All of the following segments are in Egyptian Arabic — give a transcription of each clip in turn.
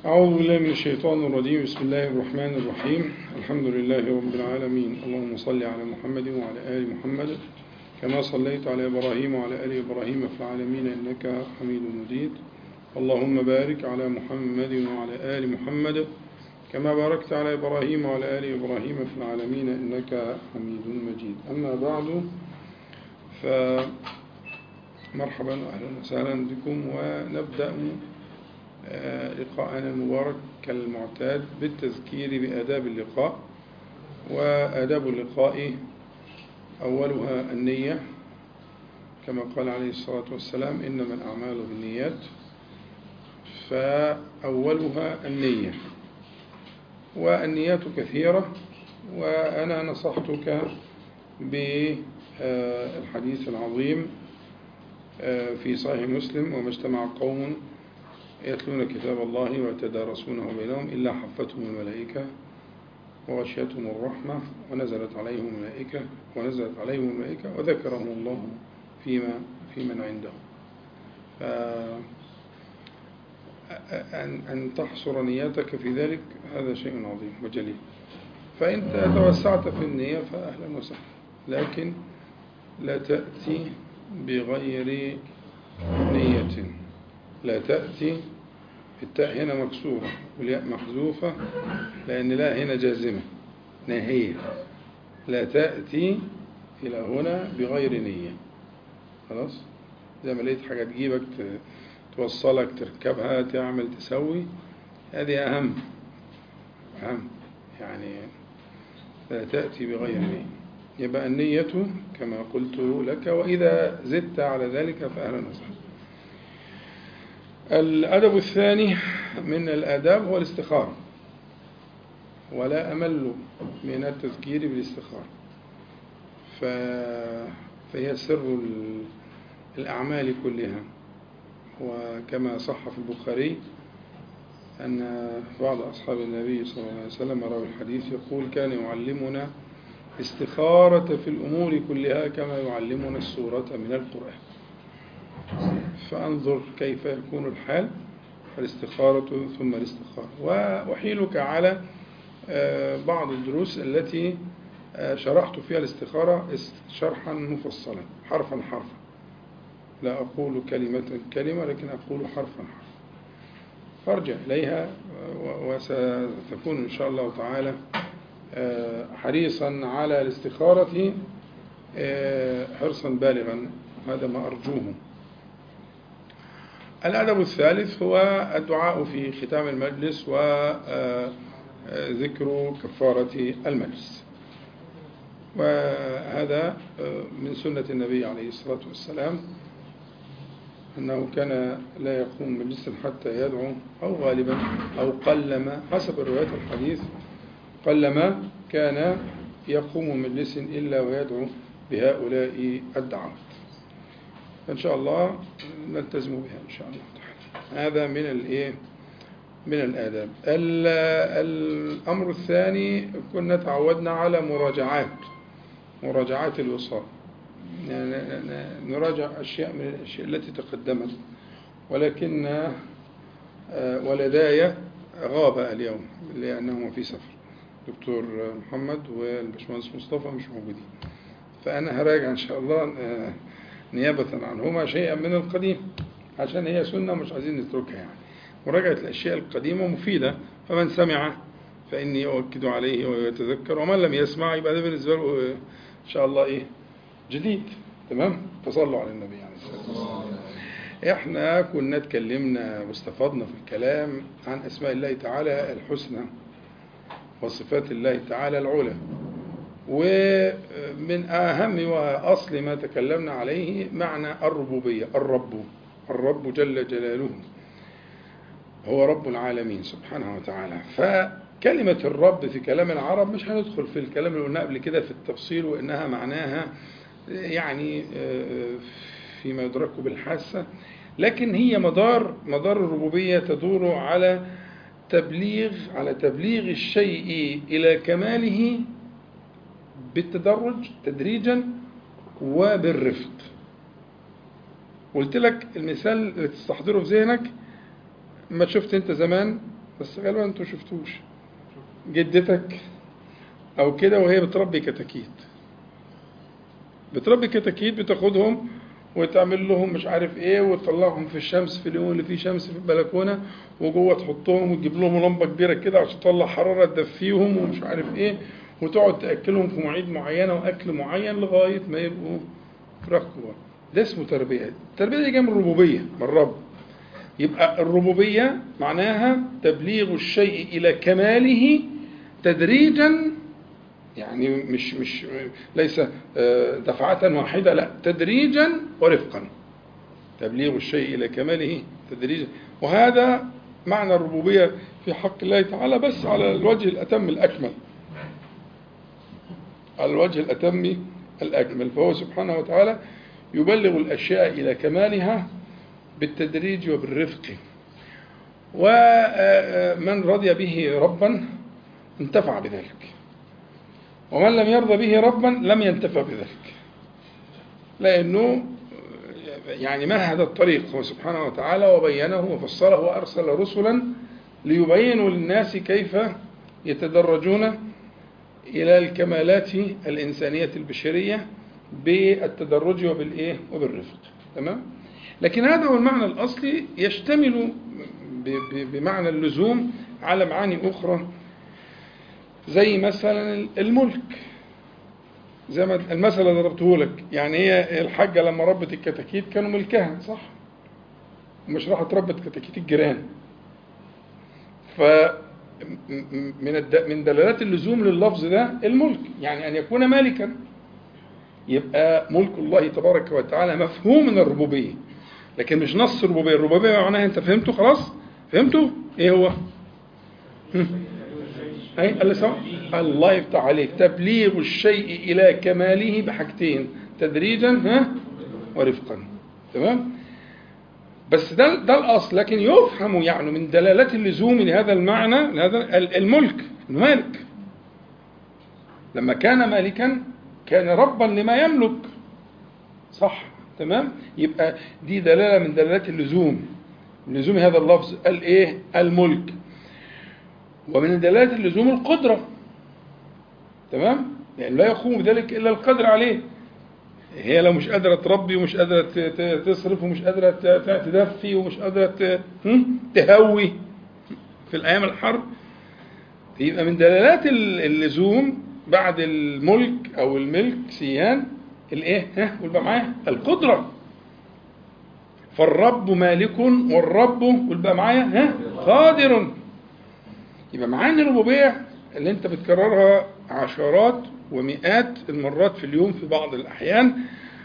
أعوذ بالله من الشيطان الرجيم بسم الله الرحمن الرحيم الحمد لله رب العالمين اللهم صل على محمد وعلى آل محمد كما صليت على إبراهيم وعلى آل إبراهيم في العالمين إنك حميد مجيد اللهم بارك على محمد وعلى آل محمد كما باركت على إبراهيم وعلى آل إبراهيم في العالمين إنك حميد مجيد أما بعد فمرحبا وأهلا وسهلا بكم ونبدأ لقاءنا المبارك كالمعتاد بالتذكير بآداب اللقاء وآداب اللقاء أولها النية كما قال عليه الصلاة والسلام إنما الأعمال بالنيات فأولها النية والنيات كثيرة وأنا نصحتك بالحديث العظيم في صحيح مسلم وما اجتمع قوم يتلون كتاب الله ويتدارسونه بينهم إلا حفتهم الملائكة وغشيتهم الرحمة ونزلت عليهم الملائكة ونزلت عليهم الملائكة وذكرهم الله فيما في من عنده أن, أن تحصر نياتك في ذلك هذا شيء عظيم وجليل فإنت توسعت في النية فأهلا وسهلا لكن لا تأتي بغير نية لا تأتي التاء هنا مكسورة والياء محذوفة لأن لا هنا جازمة ناهية لا تأتي إلى هنا بغير نية خلاص زي ما لقيت حاجة تجيبك توصلك تركبها تعمل تسوي هذه أهم أهم يعني لا تأتي بغير نية يبقى النية كما قلت لك وإذا زدت على ذلك فأهلا وسهلا الأدب الثاني من الآداب هو الاستخارة ولا أمل من التذكير بالاستخارة فهي سر الأعمال كلها وكما صح في البخاري أن بعض أصحاب النبي صلى الله عليه وسلم روى الحديث يقول كان يعلمنا استخارة في الأمور كلها كما يعلمنا السورة من القرآن فانظر كيف يكون الحال الاستخارة ثم الاستخارة وأحيلك على بعض الدروس التي شرحت فيها الاستخارة شرحا مفصلا حرفا حرفا لا أقول كلمة كلمة لكن أقول حرفا حرفا فارجع إليها وستكون إن شاء الله تعالى حريصا على الاستخارة حرصا بالغا هذا ما أرجوه الأدب الثالث هو الدعاء في ختام المجلس وذكر كفارة المجلس وهذا من سنة النبي عليه الصلاة والسلام أنه كان لا يقوم مجلسا حتى يدعو أو غالبا أو قلما حسب رواية الحديث قلما كان يقوم مجلس إلا ويدعو بهؤلاء الدعوات إن شاء الله نلتزم بها إن شاء الله تعالى هذا من الإيه من الآداب الأمر الثاني كنا تعودنا على مراجعات مراجعات الوصال نراجع أشياء من الأشياء التي تقدمت ولكن ولداي غاب اليوم لأنهما في سفر دكتور محمد والباشمهندس مصطفى مش موجودين فأنا هراجع إن شاء الله نيابة عنهما شيئا من القديم عشان هي سنة مش عايزين نتركها يعني مراجعة الأشياء القديمة مفيدة فمن سمع فإني أؤكد عليه ويتذكر ومن لم يسمع يبقى ده بالنسبة له إن شاء الله إيه جديد تمام فصلوا على النبي عليه الصلاة والسلام إحنا كنا اتكلمنا واستفضنا في الكلام عن أسماء الله تعالى الحسنى وصفات الله تعالى العلى ومن أهم وأصل ما تكلمنا عليه معنى الربوبية الرب الرب جل جلاله هو رب العالمين سبحانه وتعالى فكلمة الرب في كلام العرب مش هندخل في الكلام اللي قلناه قبل كده في التفصيل وإنها معناها يعني فيما يدرك بالحاسة لكن هي مدار مدار الربوبية تدور على تبليغ على تبليغ الشيء إلى كماله بالتدرج تدريجا وبالرفق قلت لك المثال اللي تستحضره في ذهنك ما شفت انت زمان بس غالبا انتوا شفتوش جدتك او كده وهي بتربي كتاكيت بتربي كتاكيت بتاخدهم وتعمل لهم مش عارف ايه وتطلعهم في الشمس في اليوم اللي فيه شمس في البلكونه وجوه تحطهم وتجيب لهم لمبه كبيره كده عشان تطلع حراره تدفيهم ومش عارف ايه وتقعد تاكلهم في مواعيد معينه واكل معين لغايه ما يبقوا فراخ كبار ده اسمه تربيه التربيه دي جايه من الربوبيه من الرب يبقى الربوبيه معناها تبليغ الشيء الى كماله تدريجا يعني مش مش ليس آه، دفعة واحدة لا تدريجا ورفقا تبليغ الشيء إلى كماله تدريجا وهذا معنى الربوبية في حق الله تعالى بس على الوجه الأتم الأكمل على الوجه الأتم الأكمل فهو سبحانه وتعالى يبلغ الأشياء إلى كمالها بالتدريج وبالرفق ومن رضي به ربا انتفع بذلك ومن لم يرضى به ربا لم ينتفع بذلك لأنه يعني مهد الطريق هو سبحانه وتعالى وبينه وفصله وأرسل رسلا ليبينوا للناس كيف يتدرجون إلى الكمالات الإنسانية البشرية بالتدرج وبالإيه وبالرفق تمام لكن هذا هو المعنى الأصلي يشتمل ب- ب- بمعنى اللزوم على معاني أخرى زي مثلا الملك زي ما المثل اللي ضربته لك يعني هي الحاجة لما ربت الكتاكيت كانوا ملكها صح مش راحت ربت كتاكيت الجيران ف م- من الد- من دلالات اللزوم لللفظ ده الملك يعني ان يكون مالكا يبقى ملك الله تبارك وتعالى مفهوم من الربوبيه لكن مش نص الربوبيه الربوبيه معناها انت فهمته خلاص فهمته ايه هو هم؟ اي اللي سمع الله يفتح عليك تبليغ الشيء الى كماله بحاجتين تدريجا ها ورفقا تمام بس ده ده الاصل لكن يفهم يعني من دلالات اللزوم لهذا المعنى لهذا ال- الملك المالك لما كان مالكا كان ربا لما يملك صح تمام يبقى دي دلاله من دلالات اللزوم من لزوم هذا اللفظ الايه الملك ومن دلالات اللزوم القدره تمام يعني لا يقوم بذلك الا القدر عليه هي لو مش قادرة تربي ومش قادرة ت- ت- تصرف ومش قادرة ت- ت- تدفي ومش قادرة ت- هم؟ تهوي في الأيام الحرب يبقى من دلالات ال- اللزوم بعد الملك أو الملك سيان الإيه؟ ها قول بقى معايا القدرة فالرب مالك والرب قول بقى معايا ها قادر يبقى معاني الربوبية اللي انت بتكررها عشرات ومئات المرات في اليوم في بعض الأحيان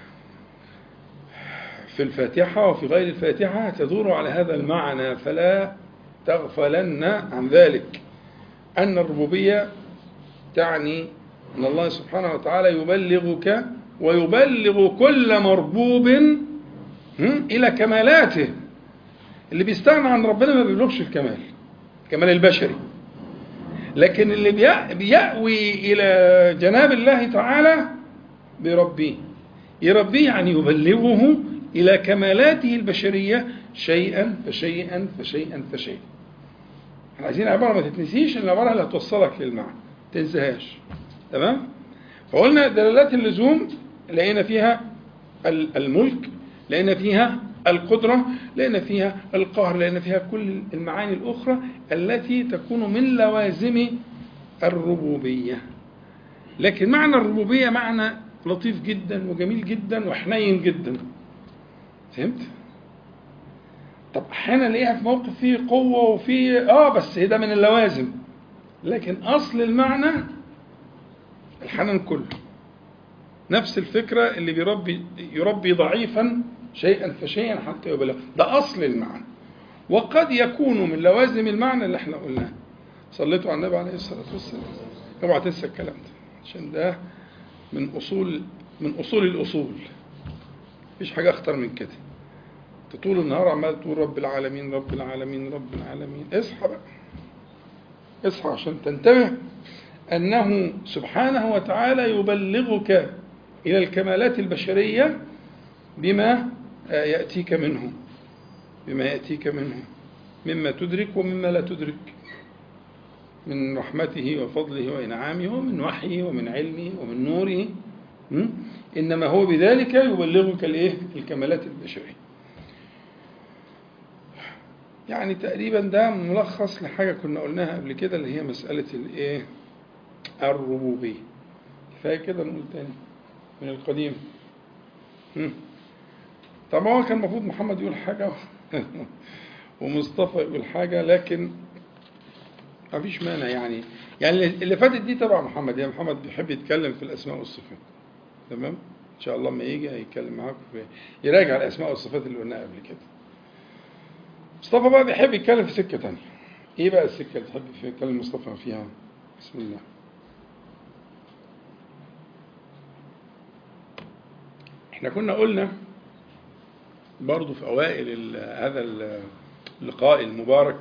في الفاتحة وفي غير الفاتحة تدور على هذا المعنى فلا تغفلن عن ذلك أن الربوبية تعني أن الله سبحانه وتعالى يبلغك ويبلغ كل مربوب هم، إلى كمالاته اللي بيستغنى عن ربنا ما بيبلغش الكمال الكمال البشري لكن اللي بيأ- بيأوي إلى جناب الله تعالى بيربيه يربيه يعني يبلغه إلى كمالاته البشرية شيئا فشيئا فشيئا فشيئا احنا عايزين عبارة ما تتنسيش العبارة اللي هتوصلك للمعنى ما تنساهاش تمام فقلنا دلالات اللزوم لقينا فيها ال- الملك لقينا فيها القدرة لقينا فيها القهر لقينا فيها كل المعاني الأخرى التي تكون من لوازم الربوبية لكن معنى الربوبية معنى لطيف جدا وجميل جدا وحنين جدا فهمت؟ طب احيانا نلاقيها في موقف فيه قوة وفيه اه بس ده من اللوازم لكن اصل المعنى الحنان كله نفس الفكرة اللي بيربي يربي ضعيفا شيئا فشيئا حتى يبلغ ده أصل المعنى وقد يكون من لوازم المعنى اللي احنا قلناه صليتوا على النبي عليه الصلاة والسلام اوعى تنسى الكلام ده عشان ده من أصول من أصول الأصول مفيش حاجة أخطر من كده انت طول النهار عمال تقول رب العالمين رب العالمين رب العالمين اصحى بقى اصحى عشان تنتبه أنه سبحانه وتعالى يبلغك إلى الكمالات البشرية بما يأتيك منه بما يأتيك منه مما تدرك ومما لا تدرك من رحمته وفضله وإنعامه ومن وحيه ومن علمه ومن نوره م? إنما هو بذلك يبلغك الإيه؟ الكمالات البشرية يعني تقريبا ده ملخص لحاجة كنا قلناها قبل كده اللي هي مسألة الإيه؟ الربوبية كفاية كده نقول تاني من القديم م? طب هو كان المفروض محمد يقول حاجة ومصطفى يقول حاجة لكن ما فيش مانع يعني يعني اللي فاتت دي تبع محمد يعني محمد بيحب يتكلم في الأسماء والصفات تمام إن شاء الله لما يجي هيتكلم معاكم في يراجع الأسماء والصفات اللي قلناها قبل كده مصطفى بقى بيحب يتكلم في سكة تانية إيه بقى السكة اللي تحب يتكلم مصطفى فيها بسم الله احنا كنا قلنا برضو في أوائل ال- هذا اللقاء المبارك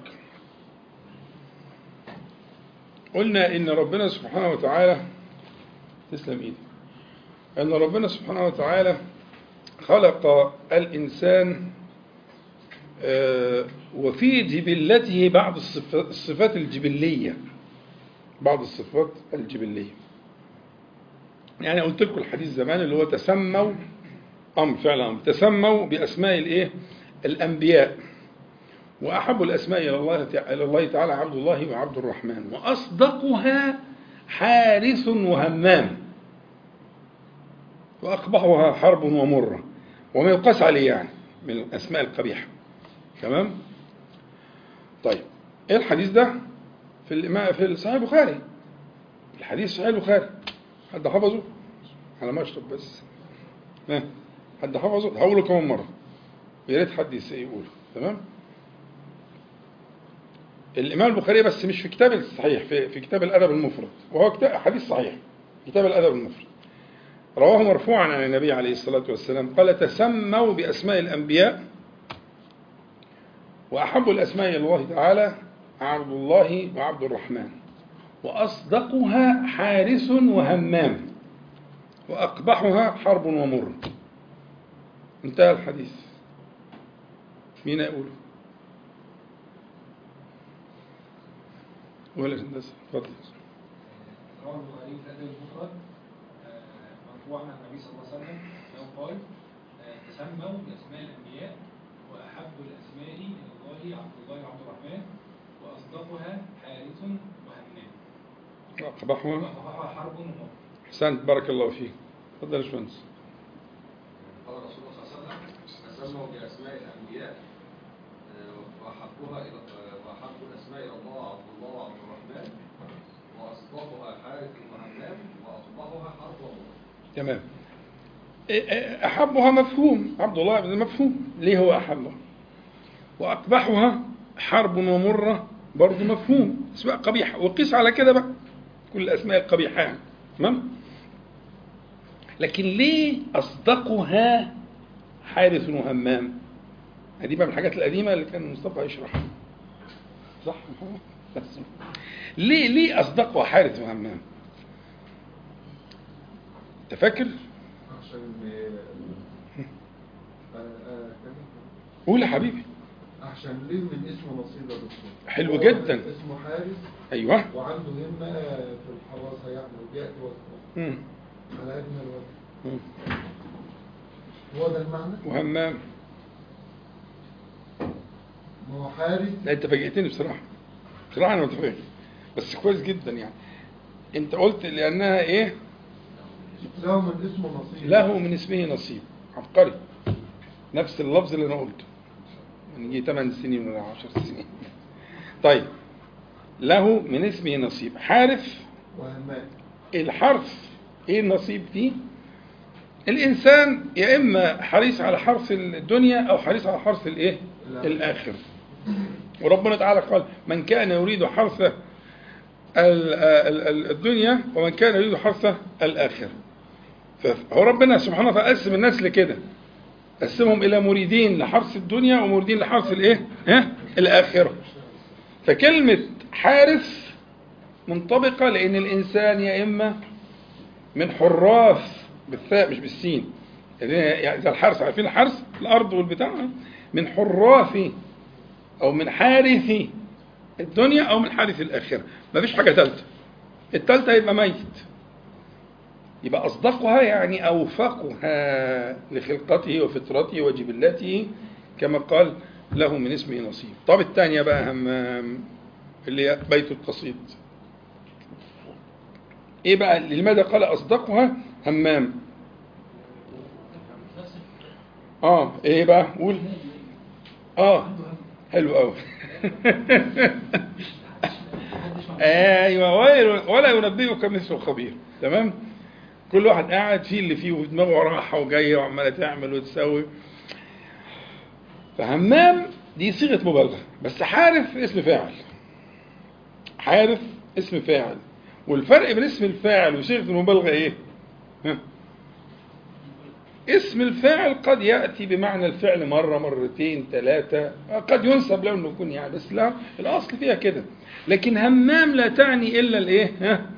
قلنا إن ربنا سبحانه وتعالى تسلم إيدي أن ربنا سبحانه وتعالى خلق الإنسان آه، وفي جبلته بعض الصفات الصفات الجبلية بعض الصفات الجبلية يعني قلت لكم الحديث زمان اللي هو تسموا أمر فعلا أمر تسموا بأسماء الإيه الأنبياء وأحب الأسماء إلى الله إلى الله تعالى عبد الله وعبد الرحمن وأصدقها حارث وهمام وأقبحها حرب ومرة وما يقاس عليه يعني من الأسماء القبيحة تمام طيب إيه الحديث ده في الإمام في صحيح البخاري الحديث صحيح البخاري حد حفظه على ما أشرب بس ها حد حفظه هقوله كمان مرة يا ريت حد يس- يقوله تمام الإمام البخاري بس مش في كتاب الصحيح في, في كتاب الأدب المفرد وهو كتاب حديث صحيح كتاب الأدب المفرد رواه مرفوعا عن النبي عليه الصلاة والسلام قال تسموا بأسماء الأنبياء وأحب الأسماء إلى الله تعالى عبد الله وعبد الرحمن وأصدقها حارس وهمام وأقبحها حرب ومر انتهى الحديث مين يقوله ولا هندسة اتفضل رواه البخاري في الادب المفرد آه، مرفوعا عن النبي صلى الله عليه وسلم انه قال آه، تسموا باسماء الانبياء واحب الاسماء الى الله عبد الله وعبد الرحمن واصدقها حارث وهمام أقبحها واقبحها حرب ومر أحسنت بارك الله فيك اتفضل يا باشمهندس قال رسول الله صلى الله عليه وسلم تسموا بأسماء الأنبياء آه، وأحبها إلى آه، وأحب الأسماء إلى الله عبد الله وعبد الرحمن وأصدقها حارث وهمام وأصبحها حرب ومر تمام إيه- إيه، أحبها مفهوم عبد الله بن مفهوم ليه هو أحبها وأقبحها حرب ومرة برضه مفهوم أسماء قبيحة وقيس على كده بقى كل الأسماء القبيحة يعني تمام لكن ليه أصدقها حارث وهمام هذه بقى من الحاجات القديمة اللي كان مصطفى يشرحها صح بس ليه ليه أصدقها حارث وهمام أنت فاكر؟ عشان آه، آه، قول يا حبيبي عشان ليه من اسمه نصيب يا دكتور حلو هو جدا. اسمه حارس أيوه وعنده همة في الحراسة يعني وبيأتي وقته مم. على أجمل وجه مم. هو ده المعنى؟ وهمام ما هو حارس لا أنت فاجئتني بصراحة بصراحة أنا متفاجئ بس كويس جدا يعني أنت قلت لأنها إيه؟ له من اسمه نصيب له من اسمه نصيب عبقري نفس اللفظ اللي أنا قلته من يجي 8 سنين ولا 10 سنين طيب له من اسمه نصيب حارف وهمات الحرف ايه النصيب فيه الانسان يا اما حريص على حرث الدنيا او حريص على حرث الايه الآخرة. الاخره وربنا تعالى قال من كان يريد حرث ال- ال- ال- الدنيا ومن كان يريد حرث الاخره فهو ربنا سبحانه وتعالى قسم الناس لكده قسمهم الى مريدين لحرث الدنيا ومريدين لحرث الايه ها الاخره فكلمه حارث منطبقه لان الانسان يا اما من حراث بالثاء مش بالسين يعني زي الحرث عارفين الحرث الارض والبتاع من حراث او من حارث الدنيا أو من حادث الآخرة مفيش حاجة ثالثة الثالثة يبقى ميت يبقى أصدقها يعني أوفقها لخلقته وفطرته وجبلته كما قال له من اسمه نصيب طب الثانية بقى همام اللي هي بيت القصيد ايه بقى لماذا قال أصدقها همام اه ايه بقى قول اه حلو قوي ايوه ولا- ولا ينبئك مثل خبير تمام كل واحد قاعد فيه اللي فيه ودماغه راحه وجايه وعماله تعمل وتسوي فهمام دي صيغه مبالغه بس حارف اسم فاعل حارف اسم فاعل والفرق بين اسم الفاعل وصيغه المبالغه ايه؟ ها؟ اسم الفاعل قد يأتي بمعنى الفعل مرة مرتين ثلاثة قد ينسب له انه يكون يعني بس لا الأصل فيها كده لكن همام لا تعني إلا الإيه ها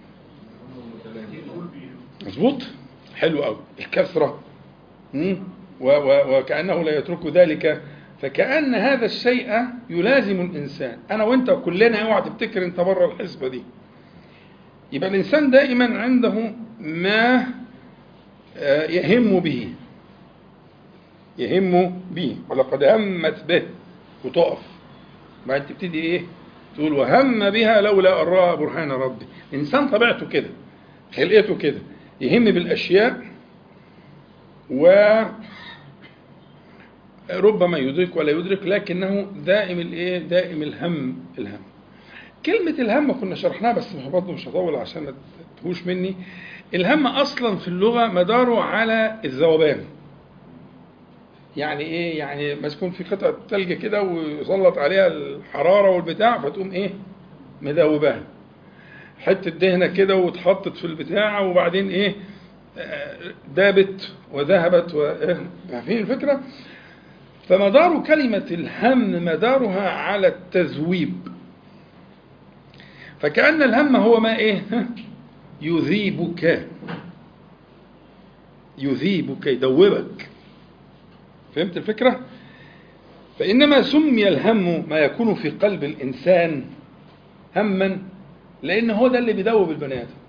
مظبوط حلو قوي الكثرة مم. و و وكأنه لا يترك ذلك فكأن هذا الشيء يلازم الإنسان أنا وأنت كلنا اوعى تفتكر أنت بره الحسبة دي يبقى الإنسان دائما عنده ما آه، يهم به يهم به ولقد همت به وتقف بعد تبتدي ايه تقول وهم بها لولا ان راى برهان ربي الانسان طبيعته كده خلقته كده يهم بالاشياء و ربما يدرك ولا يدرك لكنه دائم الايه دائم الهم الهم كلمة الهم كنا شرحناها بس برضه مش هطول عشان ما تهوش مني الهم أصلا في اللغة مداره على الذوبان يعني ايه يعني مسكون في قطعة ثلج كده ويسلط عليها الحرارة والبتاع فتقوم ايه مذوباها حتة دهنة كده واتحطت في البتاع وبعدين ايه آه، دابت وذهبت و إيه؟ فاهمين الفكرة؟ فمدار كلمة الهم مدارها على التذويب فكأن الهم هو ما ايه ها؟ يذيبك يذيبك يدوبك فهمت الفكرة فإنما سمي الهم ما يكون في قلب الإنسان هما لأن هو ده اللي بيدوب البني آدم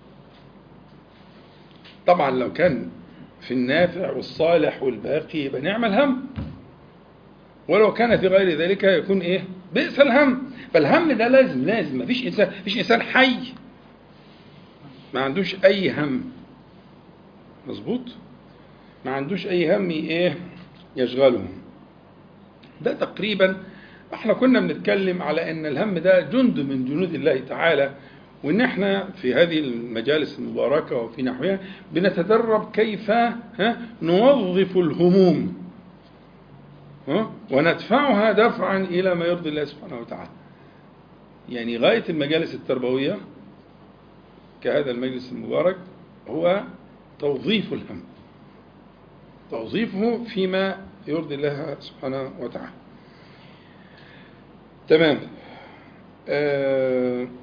طبعا لو كان في النافع والصالح والباقي يبقى نعم الهم ولو كان في غير ذلك يكون ايه بئس الهم فالهم ده لازم لازم مفيش انسان مفيش انسان حي ما عندوش اي هم مظبوط ما عندوش اي هم ايه يشغله ده تقريبا احنا كنا بنتكلم على ان الهم ده جند من جنود الله تعالى وان احنا في هذه المجالس المباركه وفي نحوها بنتدرب كيف ها نوظف الهموم ها وندفعها دفعا الى ما يرضي الله سبحانه وتعالى يعني غايه المجالس التربويه كهذا المجلس المبارك هو توظيف الهم توظيفه فيما يرضي الله سبحانه وتعالى تمام آه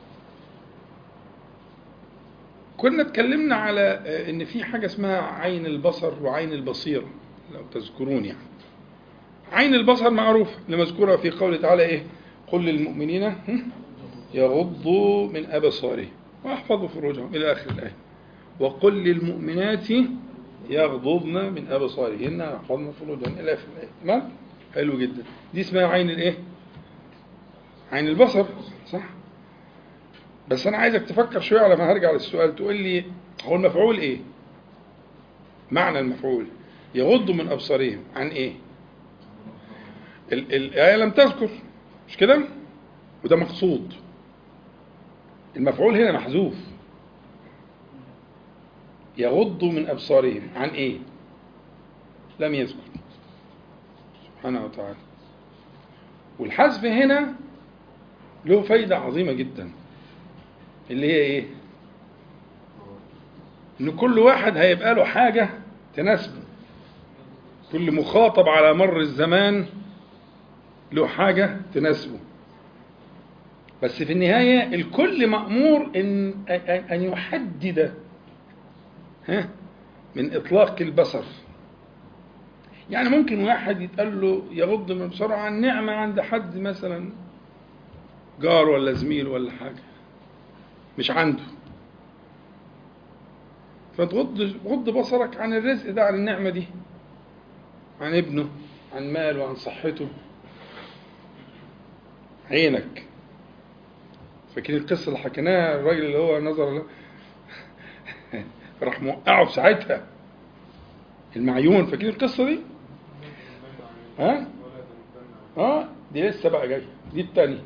كنا اتكلمنا على آه ان في حاجه اسمها عين البصر وعين البصيره لو تذكرون يعني عين البصر معروف لمذكورة في قوله تعالى ايه قل للمؤمنين يغضوا من أبصارهم واحفظوا فروجهم إلى آخر الآية وقل للمؤمنات يغضضن من أبصارهن ويحفظن فروجهن إلى آخر الآية تمام حلو جدا دي اسمها عين الإيه عين البصر صح بس أنا عايزك تفكر شوية على ما هرجع للسؤال تقول لي هو المفعول إيه معنى المفعول يغضوا من أبصارهم عن إيه ال- الآية لم تذكر مش كده وده مقصود المفعول هنا محذوف يغض من أبصارهم عن إيه لم يذكر سبحانه وتعالى والحذف هنا له فايدة عظيمة جدا اللي هي إيه إن كل واحد هيبقى له حاجة تناسبه كل مخاطب على مر الزمان له حاجة تناسبه بس في النهاية الكل مأمور إن أن يحدد ها من إطلاق البصر يعني ممكن واحد يتقال له يغض من بصره عن نعمة عند حد مثلا جار ولا زميل ولا حاجة مش عنده فتغض غض بصرك عن الرزق ده عن النعمة دي عن ابنه عن ماله عن صحته عينك فاكرين القصة اللي حكيناها الراجل اللي هو نظر له راح موقعه في ساعتها المعيون فاكرين القصة دي؟ ها؟ اه دي لسه بقى جاية دي التانية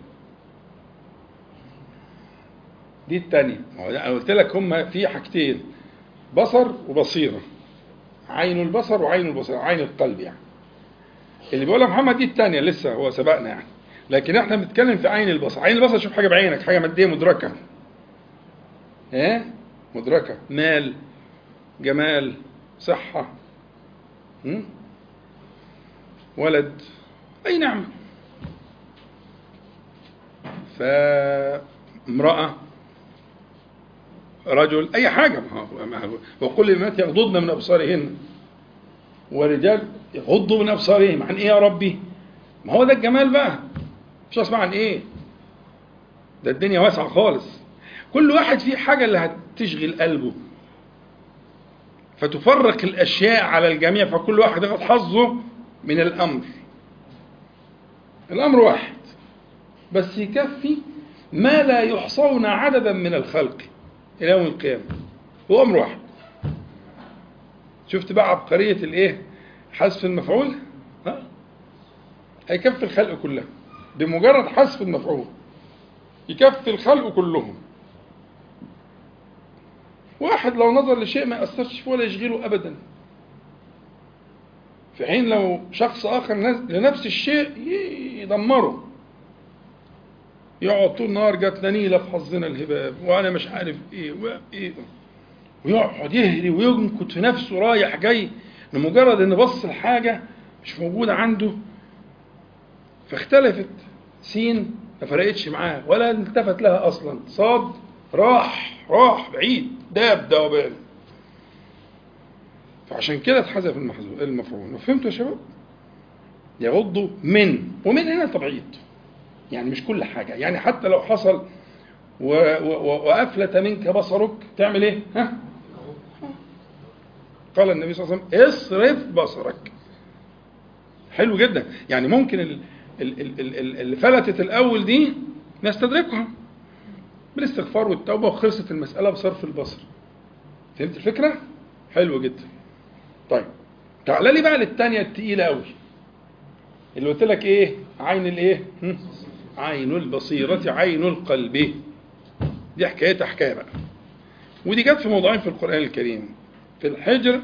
دي التانية ما هو أنا قلت لك هما في حاجتين بصر وبصيرة عين البصر وعين البصر عين القلب يعني اللي بيقولها محمد دي التانية لسه هو سبقنا يعني لكن احنا بنتكلم في عين البصر عين البصر شوف حاجة بعينك حاجة مادية مدركة ايه مدركة مال جمال صحة م? ولد أي نعمة فامرأة رجل أي حاجة ما هو- ما هو- وقل للبنات يغضضن من أبصارهن ورجال يغضوا من أبصارهم عن إيه يا ربي؟ ما هو ده الجمال بقى مش أسمع عن إيه؟ ده الدنيا واسعة خالص كل واحد فيه حاجة اللي هتشغل قلبه فتفرق الأشياء على الجميع فكل واحد ياخد حظه من الأمر الأمر واحد بس يكفي ما لا يحصون عددا من الخلق إلى يوم القيامة هو أمر واحد شفت بقى عبقرية الإيه حذف المفعول ها هيكفي الخلق كلها بمجرد حذف المفعول يكفي الخلق كلهم واحد لو نظر لشيء ما يأثرش فيه ولا يشغله أبدا في حين لو شخص آخر نز- لنفس الشيء ي- يدمره يقعد طول النهار جاتنا نيلة في حظنا الهباب وأنا مش عارف إيه وإيه ويقعد يهري وينكت في نفسه رايح جاي لمجرد إن بص الحاجة مش موجودة عنده فاختلفت سين ما فرقتش معاه ولا التفت لها أصلا صاد راح راح بعيد داب دوبان فعشان كده اتحذف المحذوف المفعول فهمتوا يا شباب؟ يغضوا من ومن هنا تبعيض يعني مش كل حاجة يعني حتى لو حصل و... و... وأفلت منك بصرك تعمل إيه؟ ها؟ قال النبي صلى الله عليه وسلم اصرف بصرك حلو جدا يعني ممكن ال... ال... ال... ال... اللي فلتت الأول دي نستدركها بالاستغفار والتوبة وخلصت المسألة بصرف البصر فهمت الفكرة؟ حلو جدا طيب تعال لي بقى للتانية التقيلة قوي اللي قلت لك ايه عين الايه هم؟ عين البصيرة عين القلب دي حكايتها حكاية بقى ودي جت في موضوعين في القرآن الكريم في الحجر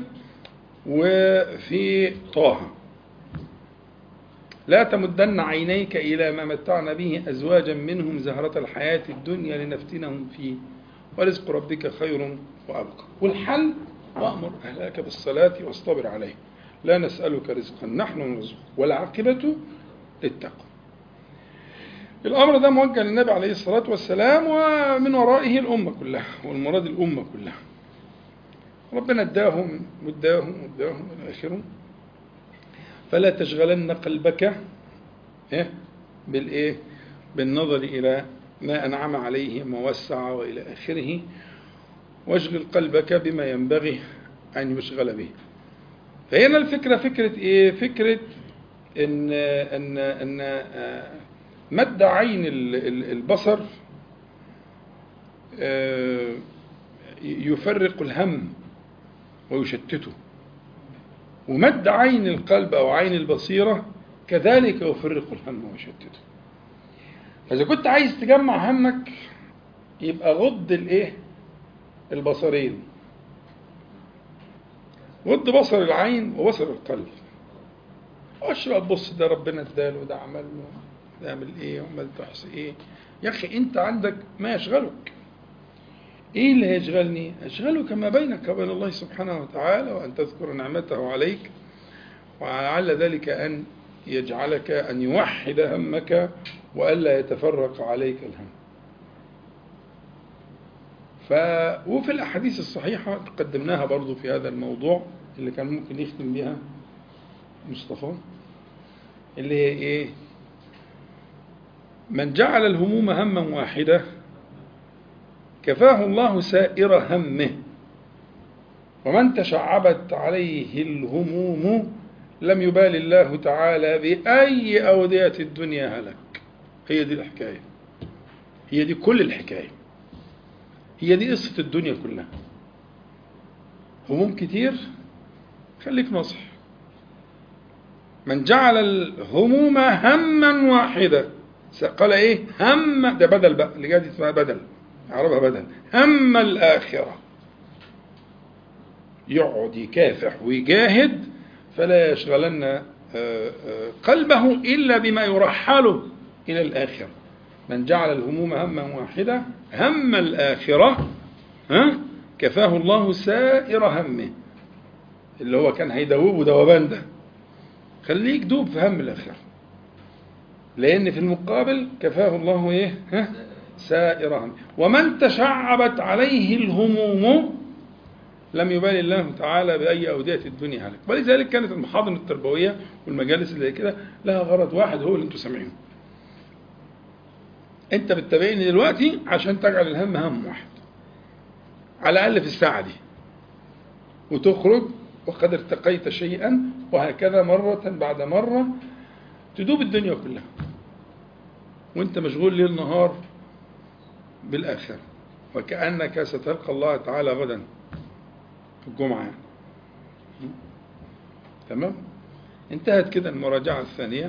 وفي طه لا تمدن عينيك إلى ما متعنا به أزواجا منهم زهرة الحياة الدنيا لنفتنهم فيه ورزق ربك خير وأبقى والحل وأمر أهلك بالصلاة واصطبر عليه لا نسألك رزقا نحن نرزقك والعاقبة للتقوى الأمر ده موجه للنبي عليه الصلاة والسلام ومن ورائه الأمة كلها والمراد الأمة كلها ربنا اداهم واداهم واداهم إلى آخره فلا تشغلن قلبك إيه؟ بالإيه؟ بالنظر إلى ما أنعم عليه ووسع وإلى آخره واشغل قلبك بما ينبغي أن يشغل به فهنا الفكرة فكرة إيه؟ فكرة إن إن إن آه، مد عين ال- ال- البصر آه، يفرق الهم ويشتته ومد عين القلب أو عين البصيرة كذلك يفرق الهم ويشتته فإذا كنت عايز تجمع همك يبقى غض الإيه؟ البصرين غض بصر العين وبصر القلب مش بقى تبص ده ربنا اداله وده عمل له ده يعمل ايه وعمل تحصي ايه يا اخي انت عندك ما يشغلك ايه اللي هيشغلني اشغلك ما بينك وبين الله سبحانه وتعالى وان تذكر نعمته عليك ولعل ذلك ان يجعلك ان يوحد همك والا يتفرق عليك الهم ف وفي الاحاديث الصحيحه قدمناها برضو في هذا الموضوع اللي كان ممكن يختم بها مصطفى اللي هي ايه من جعل الهموم هما واحدة كفاه الله سائر همه ومن تشعبت عليه الهموم لم يبال الله تعالى بأي أودية الدنيا هلك هي دي الحكاية هي دي كل الحكاية هي دي قصة الدنيا كلها هموم كتير خليك نصح من جعل الهموم هما واحدا قال ايه هم ده بدل بقى اللي جاي اسمها بدل اعربها بدل هم الآخرة يقعد يكافح ويجاهد فلا يشغلن آه، آه، قلبه إلا بما يرحله إلى الآخرة من جعل الهموم هما واحدة هم الآخرة ها كفاه الله سائر همه اللي هو كان هيدوبه دوبان ده خليك دوب في هم الآخرة لأن في المقابل كفاه الله إيه ها سائر همه ومن تشعبت عليه الهموم لم يبالي الله تعالى بأي أودية الدنيا هلك ولذلك كانت المحاضن التربوية والمجالس اللي زي كده لها غرض واحد هو اللي انتم سامعينه انت بتتابعني دلوقتي عشان تجعل الهم هم واحد على الأقل في الساعة دي وتخرج وقد ارتقيت شيئا وهكذا مرة بعد مرة تدوب الدنيا كلها وانت مشغول ليل نهار بالآخرة وكأنك ستلقى الله تعالى غدا في الجمعة يعني. تمام انتهت كده المراجعة الثانية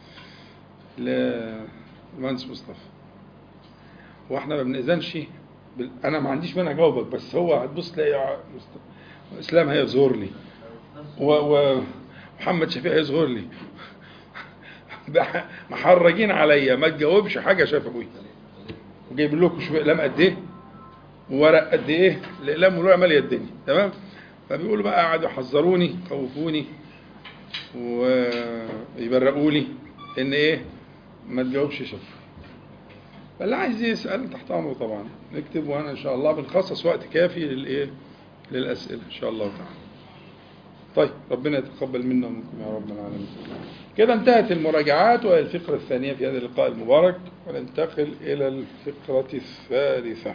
للمهندس مصطفى واحنا ما بنأذنش بال... انا ما عنديش مانع اجاوبك بس هو هتبص تلاقي مصطفى اسلام هيظهر لي و... و... محمد شفيع هيظهر لي محرجين عليا ما تجاوبش حاجه شفوي وجايب لكم شويه اقلام قد ايه وورق قد ايه الاقلام والورق ماليه الدنيا تمام فبيقولوا بقى قعدوا يحذروني خوفوني ويبرقوا لي ان ايه ما تجاوبش شفوي فاللي عايز يسال تحت امره طبعا نكتب وانا ان شاء الله بنخصص وقت كافي للايه للاسئله ان شاء الله تعالى طيب ربنا يتقبل منا ومنكم يا رب العالمين كده انتهت المراجعات وهي الفقرة الثانية في هذا اللقاء المبارك وننتقل إلى الفقرة الثالثة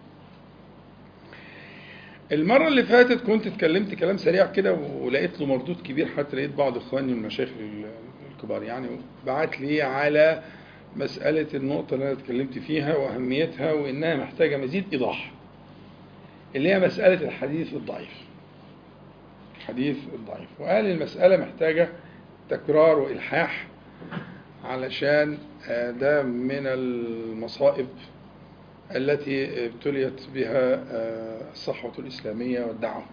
المرة اللي فاتت كنت اتكلمت كلام سريع كده ولقيت له مردود كبير حتى لقيت بعض اخواني المشايخ الكبار يعني بعت لي على مسألة النقطة اللي أنا اتكلمت فيها وأهميتها وإنها محتاجة مزيد إيضاح اللي هي مسألة الحديث الضعيف الحديث الضعيف وقال المسألة محتاجة تكرار وإلحاح علشان ده من المصائب التي ابتليت بها الصحوة الإسلامية والدعوة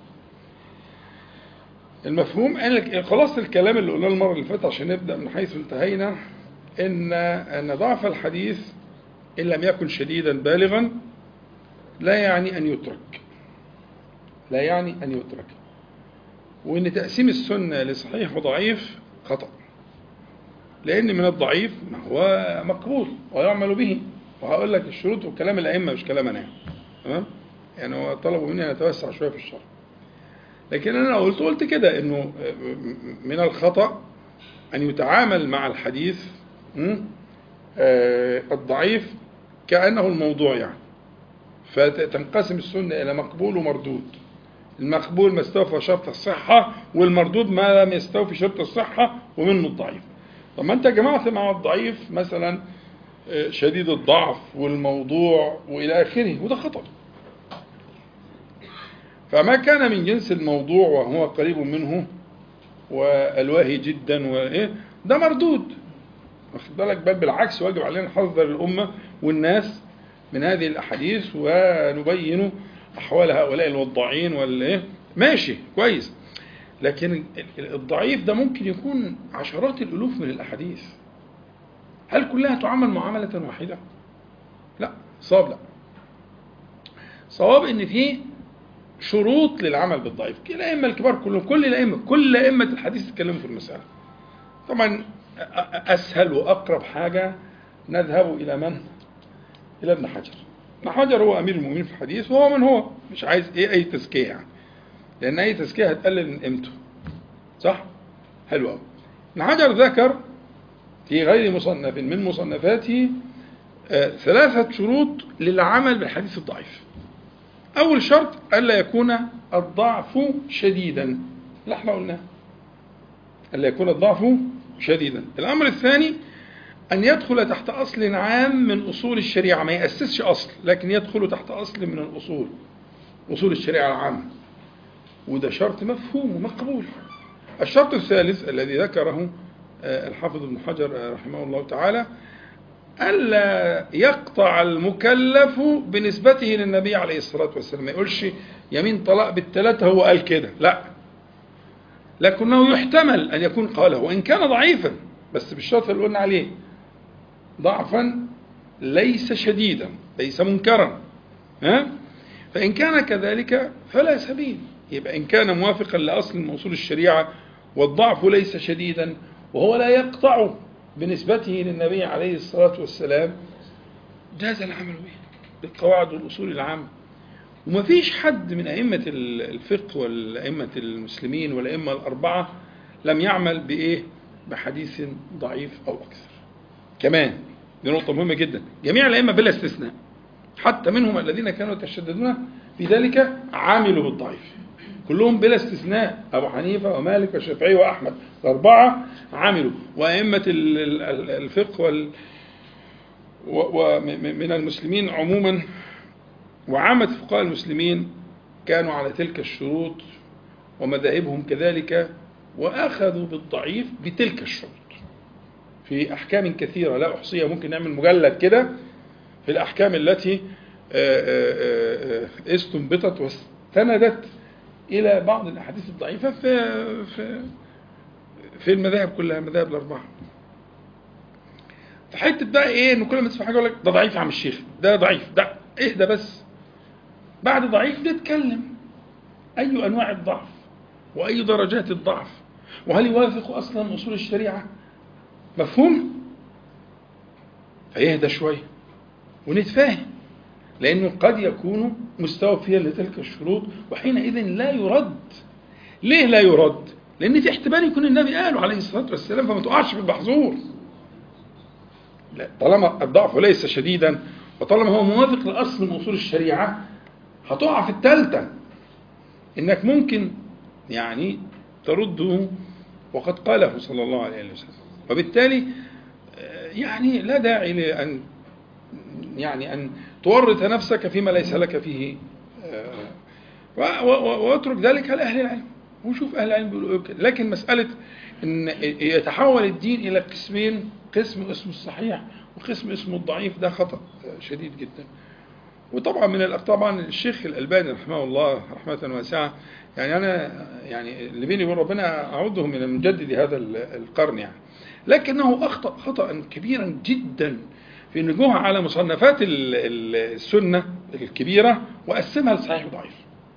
المفهوم خلاص الكلام اللي قلناه المرة اللي فاتت عشان نبدأ من حيث انتهينا إن أن ضعف الحديث إن لم يكن شديدا بالغا لا يعني أن يترك لا يعني أن يترك وإن تقسيم السنة لصحيح وضعيف خطأ لأن من الضعيف ما هو مقبول ويعمل به وهقول لك الشروط وكلام الأئمة مش كلام أنا تمام يعني هو طلبوا مني أن أتوسع شوية في الشرح لكن أنا قلت قلت كده إنه من الخطأ أن يتعامل مع الحديث الضعيف كأنه الموضوع يعني فتنقسم السنة إلى مقبول ومردود المقبول ما استوفى شرط الصحة والمردود ما لم يستوفي شرط الصحة ومنه الضعيف طب ما انت جمعت مع الضعيف مثلا شديد الضعف والموضوع والى اخره وده خطأ فما كان من جنس الموضوع وهو قريب منه والواهي جدا وايه ده مردود واخد بالك بل بالعكس واجب علينا نحذر الامه والناس من هذه الاحاديث ونبين احوال هؤلاء الوضاعين والايه ماشي كويس لكن الضعيف ده ممكن يكون عشرات الالوف من الاحاديث هل كلها تعامل معامله واحده لا صواب لا صواب ان في شروط للعمل بالضعيف الائمه الكبار كلهم كل الائمه كل ائمه الحديث اتكلموا في المساله طبعا اسهل واقرب حاجه نذهب الى من الى ابن حجر ابن حجر هو امير المؤمنين في الحديث وهو من هو مش عايز ايه اي تزكيه يعني لان اي تزكيه هتقلل من قيمته صح حلو قوي ابن حجر ذكر في غير مصنف من مصنفاته آه، ثلاثة شروط للعمل بالحديث الضعيف أول شرط ألا يكون الضعف شديدا لا احنا قلناه ألا يكون الضعف شديدا الأمر الثاني أن يدخل تحت أصل عام من أصول الشريعة ما يأسسش أصل لكن يدخل تحت أصل من الأصول أصول الشريعة العامة وده شرط مفهوم ومقبول الشرط الثالث الذي ذكره آه، الحافظ ابن حجر آه، رحمه الله تعالى ألا يقطع المكلف بنسبته للنبي عليه الصلاة والسلام ما يقولش يمين طلاق بالثلاثة هو قال كده لا لكنه يحتمل أن يكون قاله وإن كان ضعيفا بس بالشرط اللي قلنا عليه ضعفا ليس شديدا ليس منكرا ها فإن كان كذلك فلا سبيل يبقى إن كان موافقا لأصل من أصول الشريعة والضعف ليس شديدا وهو لا يقطع بنسبته للنبي عليه الصلاة والسلام جاز العمل به بالقواعد والأصول العامة وما فيش حد من أئمة الفقه والأئمة المسلمين والأئمة الأربعة لم يعمل بإيه بحديث ضعيف أو أكثر كمان دي نقطة مهمة جدا جميع الأئمة بلا استثناء حتى منهم الذين كانوا يتشددون في ذلك عاملوا بالضعيف كلهم بلا استثناء أبو حنيفة ومالك والشافعي وأحمد الأربعة عملوا وأئمة ال- ال- الفقه وال ومن المسلمين عموما وعامة فقهاء المسلمين كانوا على تلك الشروط ومذاهبهم كذلك وأخذوا بالضعيف بتلك الشروط في أحكام كثيرة لا أحصيها ممكن نعمل مجلد كده في الأحكام التي آه، آه، آه، استنبطت واستندت إلى بعض الأحاديث الضعيفة في في في المذاهب كلها المذاهب الأربعة. في حتة بقى إيه إن كل ما تسمع حاجة يقول لك ده ضعيف يا عم الشيخ ده ضعيف ده اهدى بس. بعد ضعيف نتكلم أي أنواع الضعف وأي درجات الضعف وهل يوافق أصلا أصول الشريعة؟ مفهوم؟ فيهدى شوية ونتفاهم لأنه قد يكون مستوفيا لتلك الشروط وحينئذ لا يرد ليه لا يرد؟ لأن في احتمال يكون النبي قاله عليه الصلاة والسلام فما تقعش في المحظور لا طالما الضعف ليس شديدا وطالما هو موافق لأصل من أصول الشريعة هتقع في الثالثة إنك ممكن يعني ترده وقد قاله صلى الله عليه وسلم وبالتالي آه، يعني لا داعي لأن يعني أن تورط نفسك فيما ليس لك فيه آه، و- و- واترك ذلك لأهل العلم وشوف أهل العلم بيقولوا إيه وكده. لكن مسألة أن يتحول الدين إلى قسمين قسم اسمه الصحيح وقسم اسمه الضعيف ده خطأ آه، شديد جدا وطبعا من الأخ- طبعا الشيخ الألباني رحمه الله رحمة واسعة يعني أنا يعني اللي بيني وبين ربنا أعده من مجدد هذا ال- القرن يعني لكنه أخطأ خطأ كبيرا جدا في أنه جه على مصنفات ال- ال- السنة الكبيرة وقسمها لصحيح وضعيف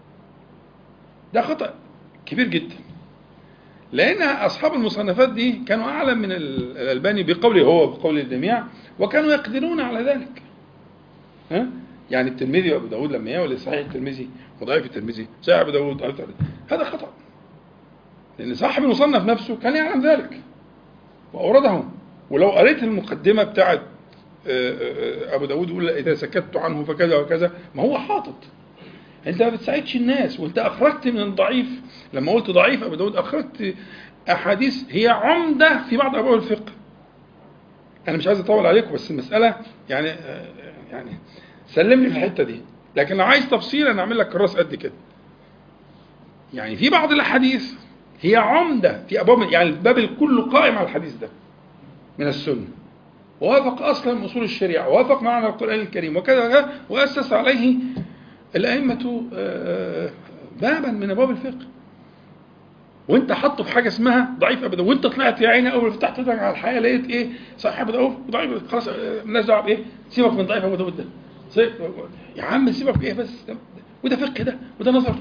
ده خطأ كبير جدا لأن أصحاب المصنفات دي كانوا أعلم من ال- الألباني بقوله هو بقول الجميع وكانوا يقدرون على ذلك ها؟ يعني الترمذي وابو داود لما يقول صحيح الترمذي وضعيف الترمذي صحيح ابو داود ضعيف الترمذي هذا خطا لان صاحب المصنف نفسه كان يعلم ذلك واورده ولو قريت المقدمه بتاعت آه، آه، ابو داود يقول اذا سكت عنه فكذا وكذا ما هو حاطط انت ما بتساعدش الناس وانت اخرجت من الضعيف لما قلت ضعيف ابو داود اخرجت احاديث هي عمده في بعض ابواب الفقه انا مش عايز اطول عليكم بس المساله يعني آه، يعني سلم لي في الحته دي لكن لو عايز تفصيل انا اعمل لك كراس قد كده يعني في بعض الاحاديث هي عمده في ابواب يعني الباب الكل قائم على الحديث ده من السنه ووافق اصلا من اصول الشريعه ووافق معنى القران الكريم وكذا وكذا واسس عليه الائمه آه، بابا من ابواب الفقه وانت حاطه في حاجه اسمها ضعيف ابدا وانت طلعت يا عيني اول ما فتحت ايدك على الحياه لقيت ايه صحيح ابو داود ضعيف خلاص آه، مالناش دعوه بايه سيبك من ضعيف ابو داود ده سيب- يا عم سيبك بايه بس وده فقه ده وده نظر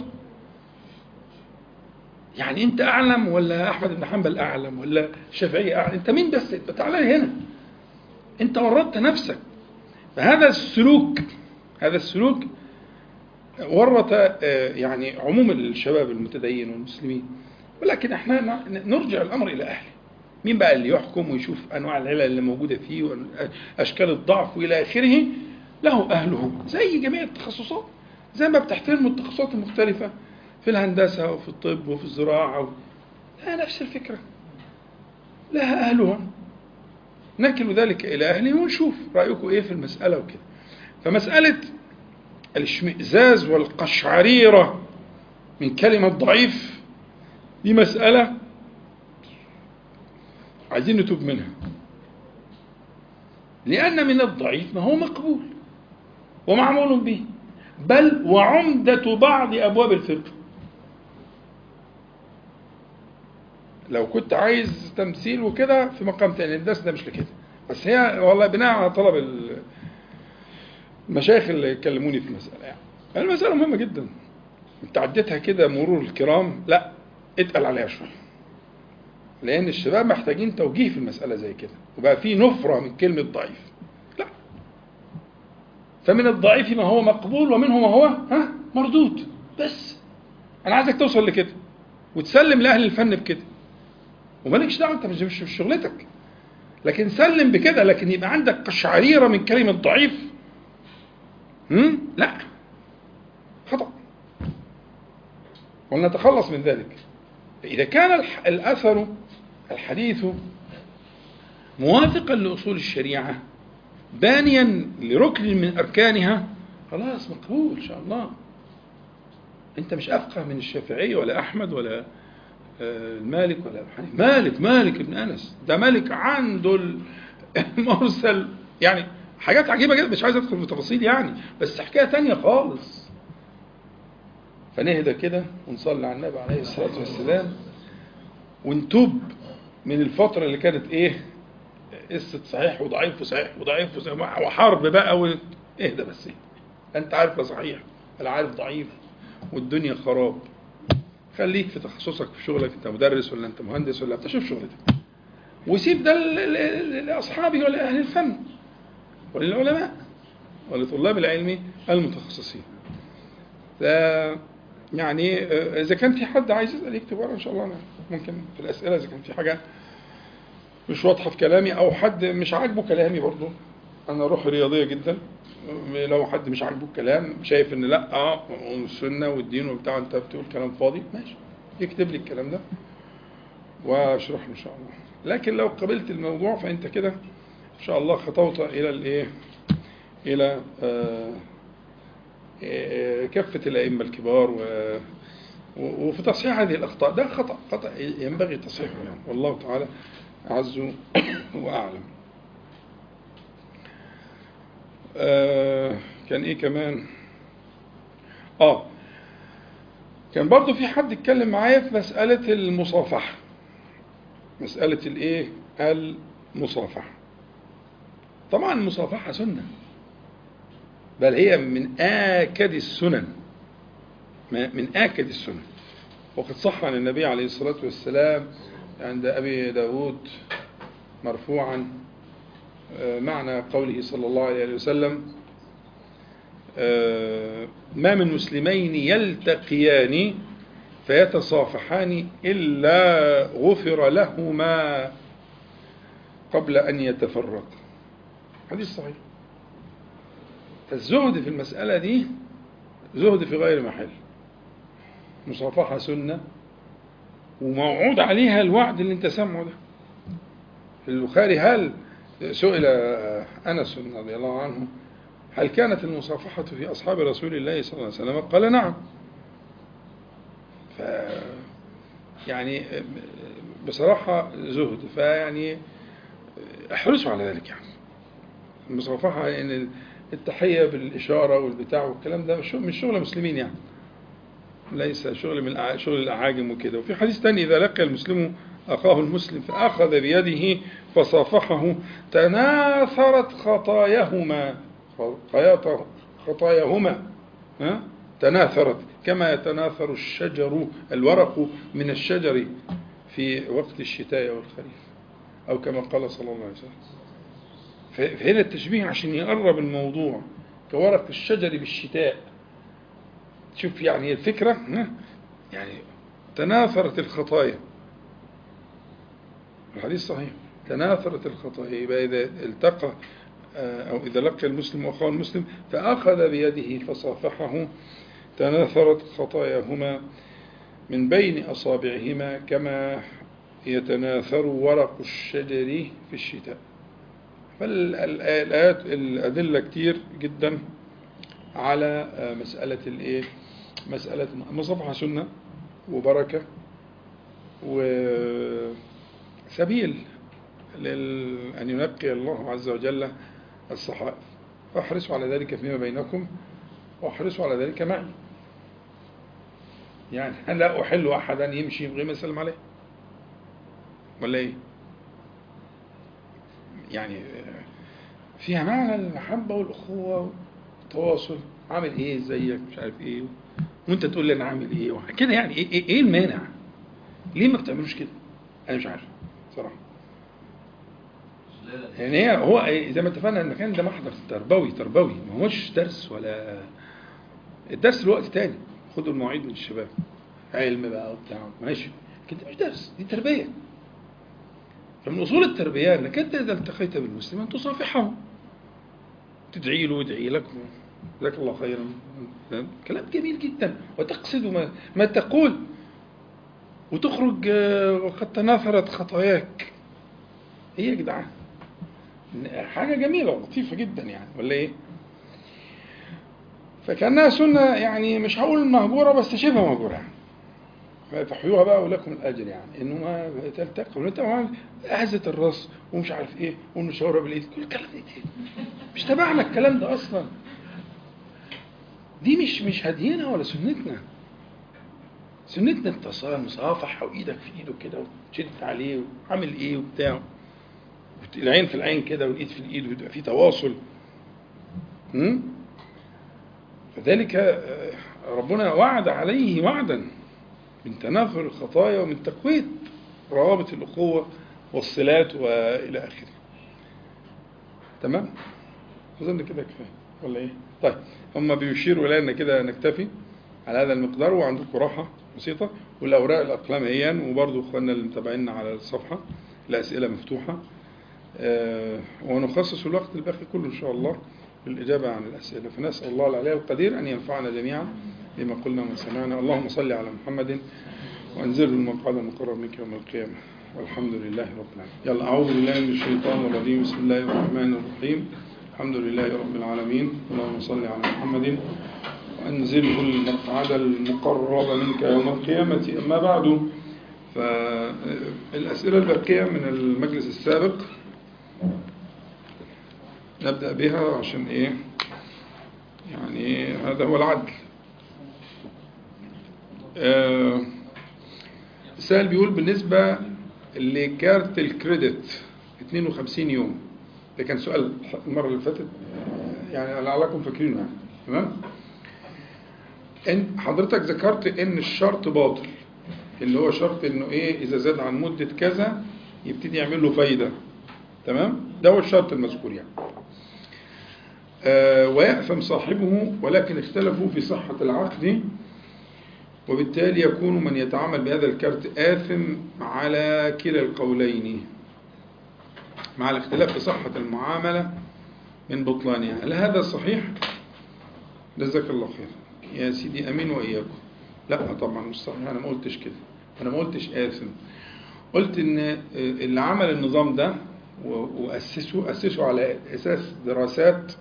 يعني انت اعلم ولا احمد بن حنبل اعلم ولا الشافعي اعلم انت مين بس انت تعالى لي هنا انت ورطت نفسك فهذا السلوك هذا السلوك ورط آه، يعني عموم الشباب المتدين والمسلمين ولكن احنا ن- نرجع الامر الى اهله مين بقى اللي يحكم ويشوف انواع العلل اللي موجوده فيه واشكال الضعف والى اخره له اهله زي جميع التخصصات زي ما بتحترموا التخصصات المختلفه في الهندسه وفي الطب وفي الزراعه و... لا نفس الفكره لها اهلها نكل ذلك الى اهله ونشوف رايكم ايه في المساله وكده فمساله الاشمئزاز والقشعريره من كلمه ضعيف دي مساله عايزين نتوب منها لأن من الضعيف ما هو مقبول ومعمول به بل وعمدة بعض أبواب الفقه لو كنت عايز تمثيل وكده في مقام تاني الدرس ده مش لكده بس هي والله بناء على طلب ال- المشايخ اللي كلموني في المسألة يعني المسألة مهمة جدا انت عديتها كده مرور الكرام لا اتقل عليها شوية لأن الشباب محتاجين توجيه في المسألة زي كده وبقى في نفرة من كلمة ضعيف لا فمن الضعيف ما هو مقبول ومنه ما هو ها مردود بس أنا عايزك توصل لكده وتسلم لأهل الفن بكده ومالكش دعوة أنت مش مش في شغلتك لكن سلم بكده لكن يبقى عندك قشعريرة من كلمة ضعيف هم؟ لا خطأ ولنتخلص من ذلك فإذا كان الح- الأثر الحديث موافقا لأصول الشريعة بانيا لركن من أركانها خلاص مقبول إن شاء الله أنت مش أفقه من الشافعي ولا أحمد ولا آه، المالك ولا أبو حنيفة مالك مالك ابن أنس ده مالك عنده المرسل يعني حاجات عجيبة جدا مش عايز أدخل في تفاصيل يعني بس حكاية تانية خالص فنهدى كده ونصلي على النبي عليه الصلاة والسلام ونتوب من الفترة اللي كانت ايه قصة صحيح وضعيف وصحيح وضعيف وصحيح وحرب بقى و... اهدى بس اهدى. انت عارف لا صحيح ولا عارف ضعيف والدنيا خراب خليك في تخصصك في شغلك انت مدرس ولا انت مهندس ولا بتشوف شغلتك وسيب ده ل- ل- لاصحابه ولا اهل الفن وللعلماء ولطلاب العلم المتخصصين ف يعني آه، اذا كان في حد عايز يسال يكتب ورا ان شاء الله انا ممكن في الاسئله اذا كان في حاجه مش واضحه في كلامي او حد مش عاجبه كلامي برضه انا روح رياضيه جدا لو حد مش عاجبه الكلام شايف ان لا اه والسنه والدين وبتاع انت بتقول كلام فاضي ماشي يكتب لي الكلام ده واشرحه ان شاء الله لكن لو قبلت الموضوع فانت كده ان شاء الله خطوت الى الايه الى آه آه، كافه الائمه الكبار و و- وفي تصحيح هذه الاخطاء ده خطا خطا ينبغي تصحيحه يعني والله تعالى اعز واعلم آه كان ايه كمان اه كان برضو في حد اتكلم معايا في مسألة المصافحة مسألة الايه المصافحة طبعا المصافحة سنة بل هي من آكد السنن ما- من آكد السنن وقد صح عن النبي عليه الصلاة والسلام عند أبي داود مرفوعا آه، معنى قوله صلى الله عليه وسلم آه، ما من مسلمين يلتقيان فيتصافحان إلا غفر لهما قبل أن يتفرقا حديث صحيح الزهد في المسألة دي زهد في غير محل مصافحة سنة وموعود عليها الوعد اللي انت سامعه ده في البخاري هل سئل أنس رضي الله عنه هل كانت المصافحة في أصحاب رسول الله صلى الله عليه وسلم قال نعم ف يعني بصراحة زهد فيعني احرصوا على ذلك يعني المصافحة يعني التحية بالإشارة والبتاع والكلام ده مش مش شغل مسلمين يعني ليس شغل من الأع- شغل الأعاجم وكده وفي حديث تاني إذا لقي المسلم أخاه المسلم فأخذ بيده فصافحه تناثرت خطاياهما خياط- خطاياهما ها؟ تناثرت كما يتناثر الشجر الورق من الشجر في وقت الشتاء والخريف أو كما قال صلى الله عليه وسلم ف- فهنا التشبيه عشان يقرب الموضوع كورق الشجر بالشتاء شوف يعني الفكرة ها؟ يعني تناثرت الخطايا الحديث صحيح تناثرت الخطايا يبقى إذا التقى آه، أو إذا لقي المسلم أخاه المسلم فأخذ بيده فصافحه تناثرت خطاياهما من بين أصابعهما كما يتناثر ورق الشجر في الشتاء فالآيات الأدلة كتير جدا على آه، مسألة الإيه مسألة المصافحة سنة وبركة وسبيل لل- أن ينقي الله عز وجل الصحائف فاحرصوا على ذلك فيما بينكم واحرصوا على ذلك معي يعني أنا لا أحل أحدا يمشي من غير ما يسلم عليه ولا إيه يعني فيها معنى المحبة والأخوة والتواصل عامل إيه زيك مش عارف إيه وأنت تقول لي أنا عامل إيه كده يعني إيه, إيه, إيه المانع ليه ما بتعملوش كده أنا مش عارف صراحة يعني هي هو زي ما اتفقنا المكان ده محضر تربوي تربوي ما هوش درس ولا الدرس لوقت تاني خدوا المواعيد من الشباب علم بقى وبتاع ماشي لكن ده مش درس دي تربيه فمن اصول التربيه انك انت اذا التقيت بالمسلم ان تصافحه تدعي له ويدعي لك جزاك الله خيرا فاهم؟ كلام جميل جدا وتقصد ما, ما تقول وتخرج آه، وقد تناثرت خطاياك ايه يا جدعان حاجة جميلة ولطيفة جدا يعني ولا ايه؟ فكأنها سنة يعني مش هقول مهجورة بس شبه مهجورة يعني فتحيوها بقى ولكم الأجر يعني إنه ما تلتقوا وأنت معاك أهزة الراس ومش عارف إيه والمشاورة بالإيد كل الكلام ده إيه؟ مش تبعنا الكلام ده أصلا دي مش مش هدينا ولا سنتنا سنتنا اتصال مصافحة وإيدك في إيده كده وتشد عليه وعامل إيه وبتاع العين في العين كده والايد في الايد ويبقى في تواصل م? فذلك آه، ربنا وعد عليه وعدا من تناثر الخطايا ومن تقوية روابط الأخوة والصلات وإلى آخره تمام أظن كده كفاية ولا إيه طيب هم بيشيروا إلينا كده نكتفي على هذا المقدار وعندكم راحة بسيطة والأوراق الأقلام هي وبرضه إخواننا اللي متابعينا على الصفحة الأسئلة مفتوحة آه، ونخصص الوقت الباقي كله إن شاء الله للإجابة عن الأسئلة فنسأل الله العلي القدير أن ينفعنا جميعا بما قلنا وما سمعنا اللهم صل على محمد وأنزله المقعد المقرب منك يوم القيامة والحمد لله رب العالمين يلا أعوذ بالله من الشيطان الرجيم بسم الله الرحمن الرحيم الحمد لله رب العالمين اللهم صل على محمد وأنزله المقعد المقرب منك يوم القيامة أما بعد فالأسئلة الباقية من المجلس السابق نبدأ بها عشان إيه يعني هذا هو العدل آه، السائل بيقول بالنسبة لكارت الكريدت 52 يوم ده كان سؤال المرة اللي فاتت يعني لعلكم فاكرينه يعني تمام ان حضرتك ذكرت ان الشرط باطل اللي هو شرط انه ايه اذا زاد عن مدة كذا يبتدي يعمل له فايدة تمام ده هو الشرط المذكور يعني آه ويأثم صاحبه ولكن اختلفوا في صحة العقد وبالتالي يكون من يتعامل بهذا الكارت آثم على كلا القولين مع الاختلاف في صحة المعاملة من بطلانها هل هذا صحيح؟ جزاك الله خير يا سيدي أمين وإياكم لا طبعا مش صحيح أنا ما قلتش كده أنا ما قلتش آثم قلت إن اللي عمل النظام ده وأسسه أسسه على أساس دراسات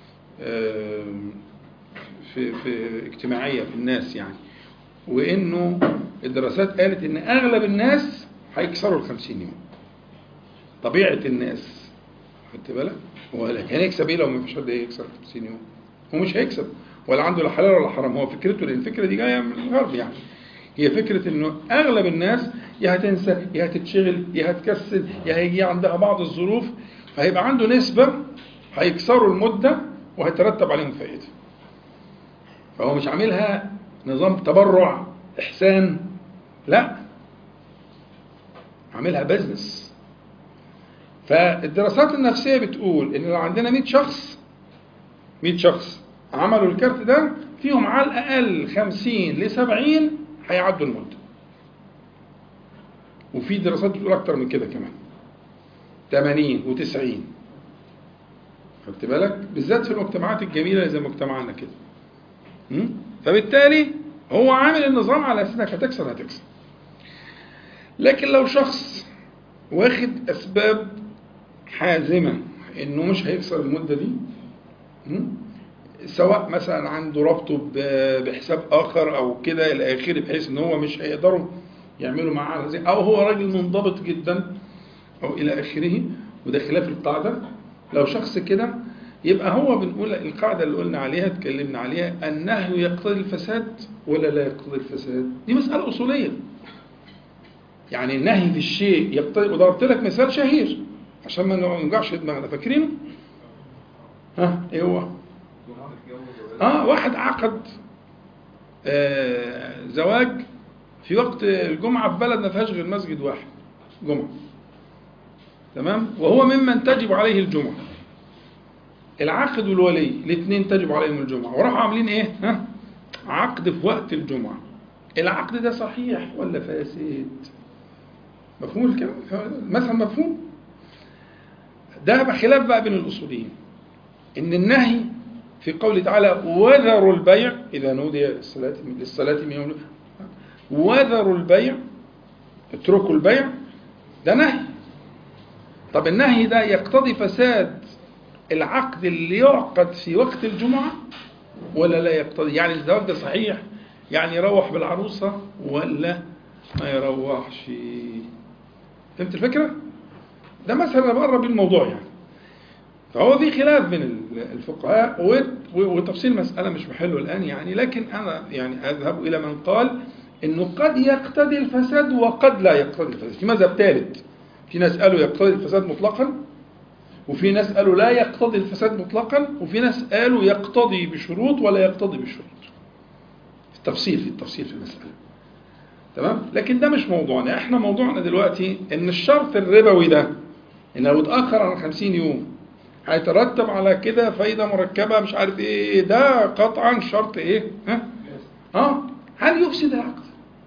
في في اجتماعية في الناس يعني وإنه الدراسات قالت إن أغلب الناس هيكسروا ال 50 يوم طبيعة الناس خدت بالك؟ هو كان هيكسب إيه لو ما فيش حد يكسر 50 يوم؟ هو مش هيكسب ولا عنده لا حلال ولا حرام هو فكرته لأن الفكرة دي جاية من الغرب يعني هي فكرة إنه أغلب الناس يا هتنسى يا هتتشغل يا هتكسل يا هيجي عندها بعض الظروف فهيبقى عنده نسبة هيكسروا المدة وهيترتب عليهم فائدة فهو مش عاملها نظام تبرع إحسان لا عاملها بزنس فالدراسات النفسية بتقول إن لو عندنا 100 شخص 100 شخص عملوا الكارت ده فيهم على الأقل 50 ل 70 هيعدوا المدة وفي دراسات بتقول أكتر من كده كمان 80 و90 خدت بالك بالذات في المجتمعات الجميلة زي مجتمعنا كده م? فبالتالي هو عامل النظام على اساس انك هتكسب هتكسب لكن لو شخص واخد اسباب حازمه انه مش هيكسر المده دي م? سواء مثلا عنده ربطه ب- بحساب اخر او كده الى اخره بحيث ان هو مش هيقدروا يعملوا معاه على زي او هو راجل منضبط جدا او الى اخره وده خلاف القاعده لو شخص كده يبقى هو بنقول القاعده اللي قلنا عليها اتكلمنا عليها النهي يقتضي الفساد ولا لا يقتضي الفساد دي مساله اصوليه يعني النهي في الشيء يقتضي وضربت لك مثال شهير عشان ما نوجعش دماغنا فاكرينه ها ايه هو اه واحد عقد آه زواج في وقت الجمعة في بلد ما فيهاش غير مسجد واحد جمعة تمام وهو ممن تجب عليه الجمعة العقد والولي الاثنين تجب عليهم الجمعة وراحوا عاملين ايه ها عقد في وقت الجمعة العقد ده صحيح ولا فاسد مفهوم الكلام مثلا مفهوم ده بخلاف بقى بين الاصوليين ان النهي في قوله تعالى وذروا البيع اذا نودي للصلاه للصلاه من يوم وذروا البيع اتركوا البيع ده نهي طب النهي ده يقتضي فساد العقد اللي يعقد في وقت الجمعة ولا لا يقتضي يعني الزواج ده صحيح يعني يروح بالعروسة ولا ما يروحش فهمت الفكرة؟ ده مثلا بقرب الموضوع يعني فهو في خلاف بين الفقهاء و- و- وتفصيل المسألة مش محله الآن يعني لكن أنا يعني أذهب إلى من قال إنه قد يقتضي الفساد وقد لا يقتضي الفساد في مذهب ثالث في ناس قالوا يقتضي الفساد مطلقا وفي ناس قالوا لا يقتضي الفساد مطلقا وفي ناس قالوا يقتضي بشروط ولا يقتضي بشروط في التفصيل في التفصيل في المسألة تمام لكن ده مش موضوعنا احنا موضوعنا دلوقتي ان الشرط الربوي ده ان لو اتاخر عن 50 يوم هيترتب على كده فايده مركبه مش عارف ايه ده قطعا شرط ايه ها اه هل يفسد العقد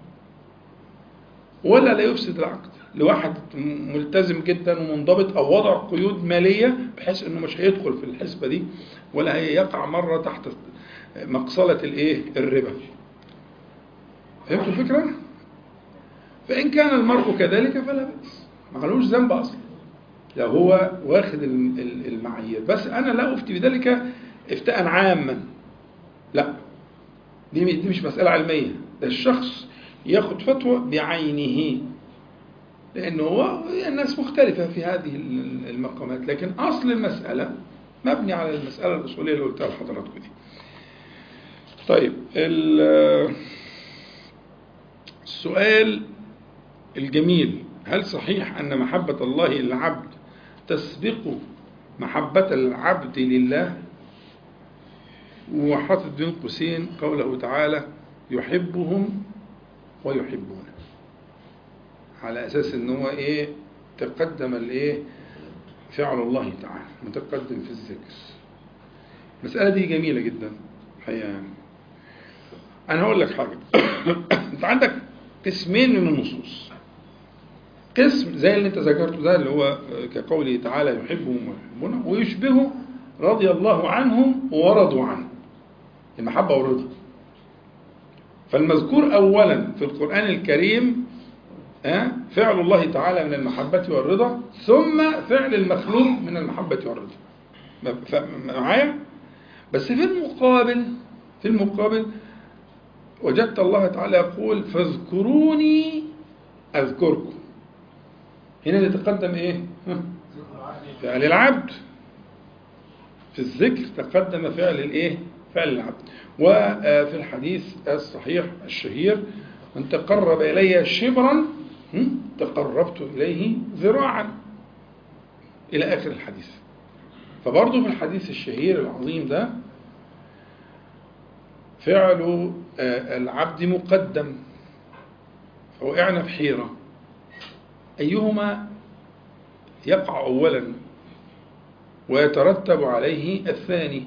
ولا لا يفسد العقد لواحد ملتزم جدا ومنضبط او وضع قيود ماليه بحيث انه مش هيدخل في الحسبه دي ولا هيقع مره تحت مقصله الايه الربا فهمتوا الفكره فان كان المرء كذلك فلا باس معلوش ذنب اصلا لو هو واخد ال- ال- المعايير بس انا لا افتي بذلك افتاء عاما لا دي دي مش مساله علميه ده الشخص ياخد فتوى بعينه لأنه هو الناس مختلفة في هذه المقامات لكن أصل المسألة مبني على المسألة الأصولية اللي قلتها لحضراتكم دي طيب ال- السؤال الجميل هل صحيح أن محبة الله للعبد تسبق محبة العبد لله وحاطط بين قوسين قوله تعالى يحبهم ويحبونه على اساس ان هو ايه تقدم الايه فعل الله تعالى متقدم في الذكر المسألة دي جميلة جدا الحقيقة يعني أنا هقول لك حاجة أنت عندك قسمين من النصوص قسم زي اللي أنت ذكرته ده اللي هو كقوله تعالى يحبهم ويحبونه ويشبهه رضي الله عنهم ورضوا عنه المحبة والرضا فالمذكور أولا في القرآن الكريم فعل الله تعالى من المحبة والرضا ثم فعل المخلوق من المحبة والرضا معايا بس في المقابل في المقابل وجدت الله تعالى يقول فاذكروني أذكركم هنا يتقدم إيه فعل العبد في الذكر تقدم فعل الإيه فعل العبد وفي الحديث الصحيح الشهير من تقرب إلي شبرا تقربت إليه ذراعا إلى آخر الحديث فبرضه في الحديث الشهير العظيم ده فعل العبد مقدم فوقعنا في حيرة أيهما يقع أولا ويترتب عليه الثاني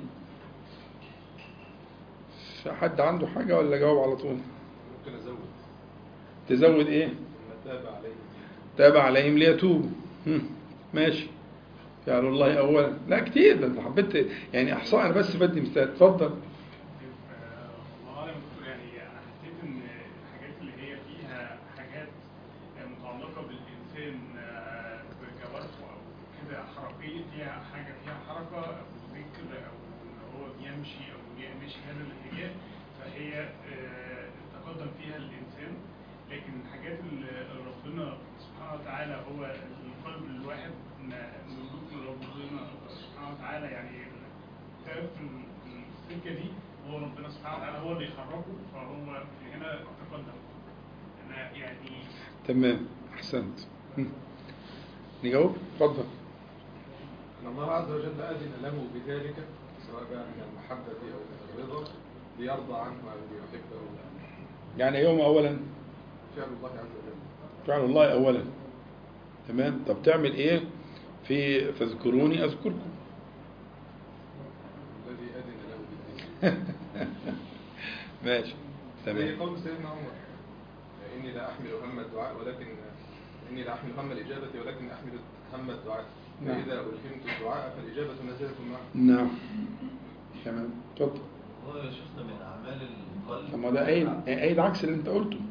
فحد عنده حاجة ولا جاوب على طول ممكن ازود تزود ايه ثم تاب عليه تاب عليهم ليتوبوا هم. ماشي فعل الله أولا لا كتير ده أنت حبيت يعني إحصاء أنا بس بدي مثال اتفضل والله اعلم دكتور يعني انا حسيت ان الحاجات اللي هي فيها حاجات متعلقه بالانسان آه، بجوارحه او كده حركيه فيها حاجه فيها حركه او ذكر او ان هو بيمشي او ماشي هذا الاتجاه فهي آه، تقدم فيها الانسان لكن الحاجات اللي ربنا سبحانه وتعالى هو القلب الواحد مملوك لربنا سبحانه وتعالى يعني تعرف في السكه دي هو ربنا سبحانه وتعالى هو اللي يخرجه فهو هنا تقدم انا يعني تمام أحسنت هم. نجاوب اتفضل أن الله عز وجل أذن له بذلك سواء بقى من المحبة أو من الرضا ليرضى عنه أو ليحبه يعني يوم أولا فعل الله عز وجل فعل الله أولا تمام طب تعمل إيه في فاذكروني أذكركم الذي أذن له بالذكر ماشي زي تمام قول سيدنا عمر إني لا أحمل هم الدعاء ولكن إني لا أحمل هم الإجابة ولكن أحمل هم الدعاء نعم. فإذا ألهمت الدعاء فالإجابة نازلة معه نعم تمام اتفضل والله يا شيخنا من أعمال القلب طب ما ده قايل قايل عكس اللي انت قلته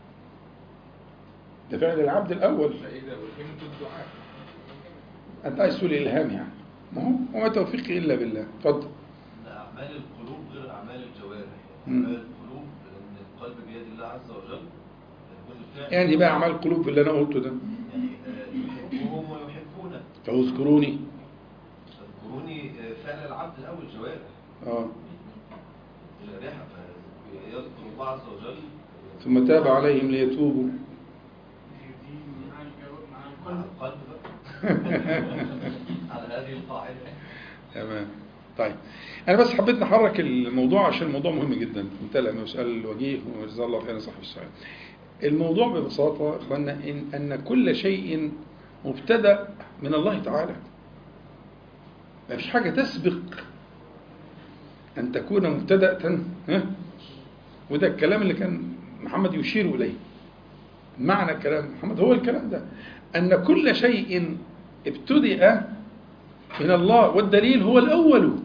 ده فعل العبد الاول فإذا ألهمت الدعاء انت عايز تقول الهام يعني ما هو وما توفيقي الا بالله اتفضل إن أعمال القلوب غير أعمال الجوارح مم. أعمال القلوب لأن القلب بيد الله عز وجل كل فعل يعني بقى اعمال قلوب اللي انا قلته ده يعني آه، يحبهم ويحبونه فاذكروني اذكروني آه، فعل العبد الأول جوارح اه جارحة فيذكر الله عز وجل ثم تاب عليهم ليتوبوا هي دي مع الجو مع مع القلب القلب بقى على هذه القاعدة تمام طيب انا بس حبيت نحرك الموضوع عشان الموضوع مهم جدا امتلأ من سؤال الوجيه وجزاه الله خيرا صاحب السؤال الموضوع ببساطة اخوانا إن, ان كل شيء مبتدأ من الله تعالى ما فيش حاجة تسبق أن تكون مبتدأة ها؟ وده الكلام اللي كان محمد يشير إليه معنى كلام محمد هو الكلام ده أن كل شيء ابتدأ من الله والدليل هو الأول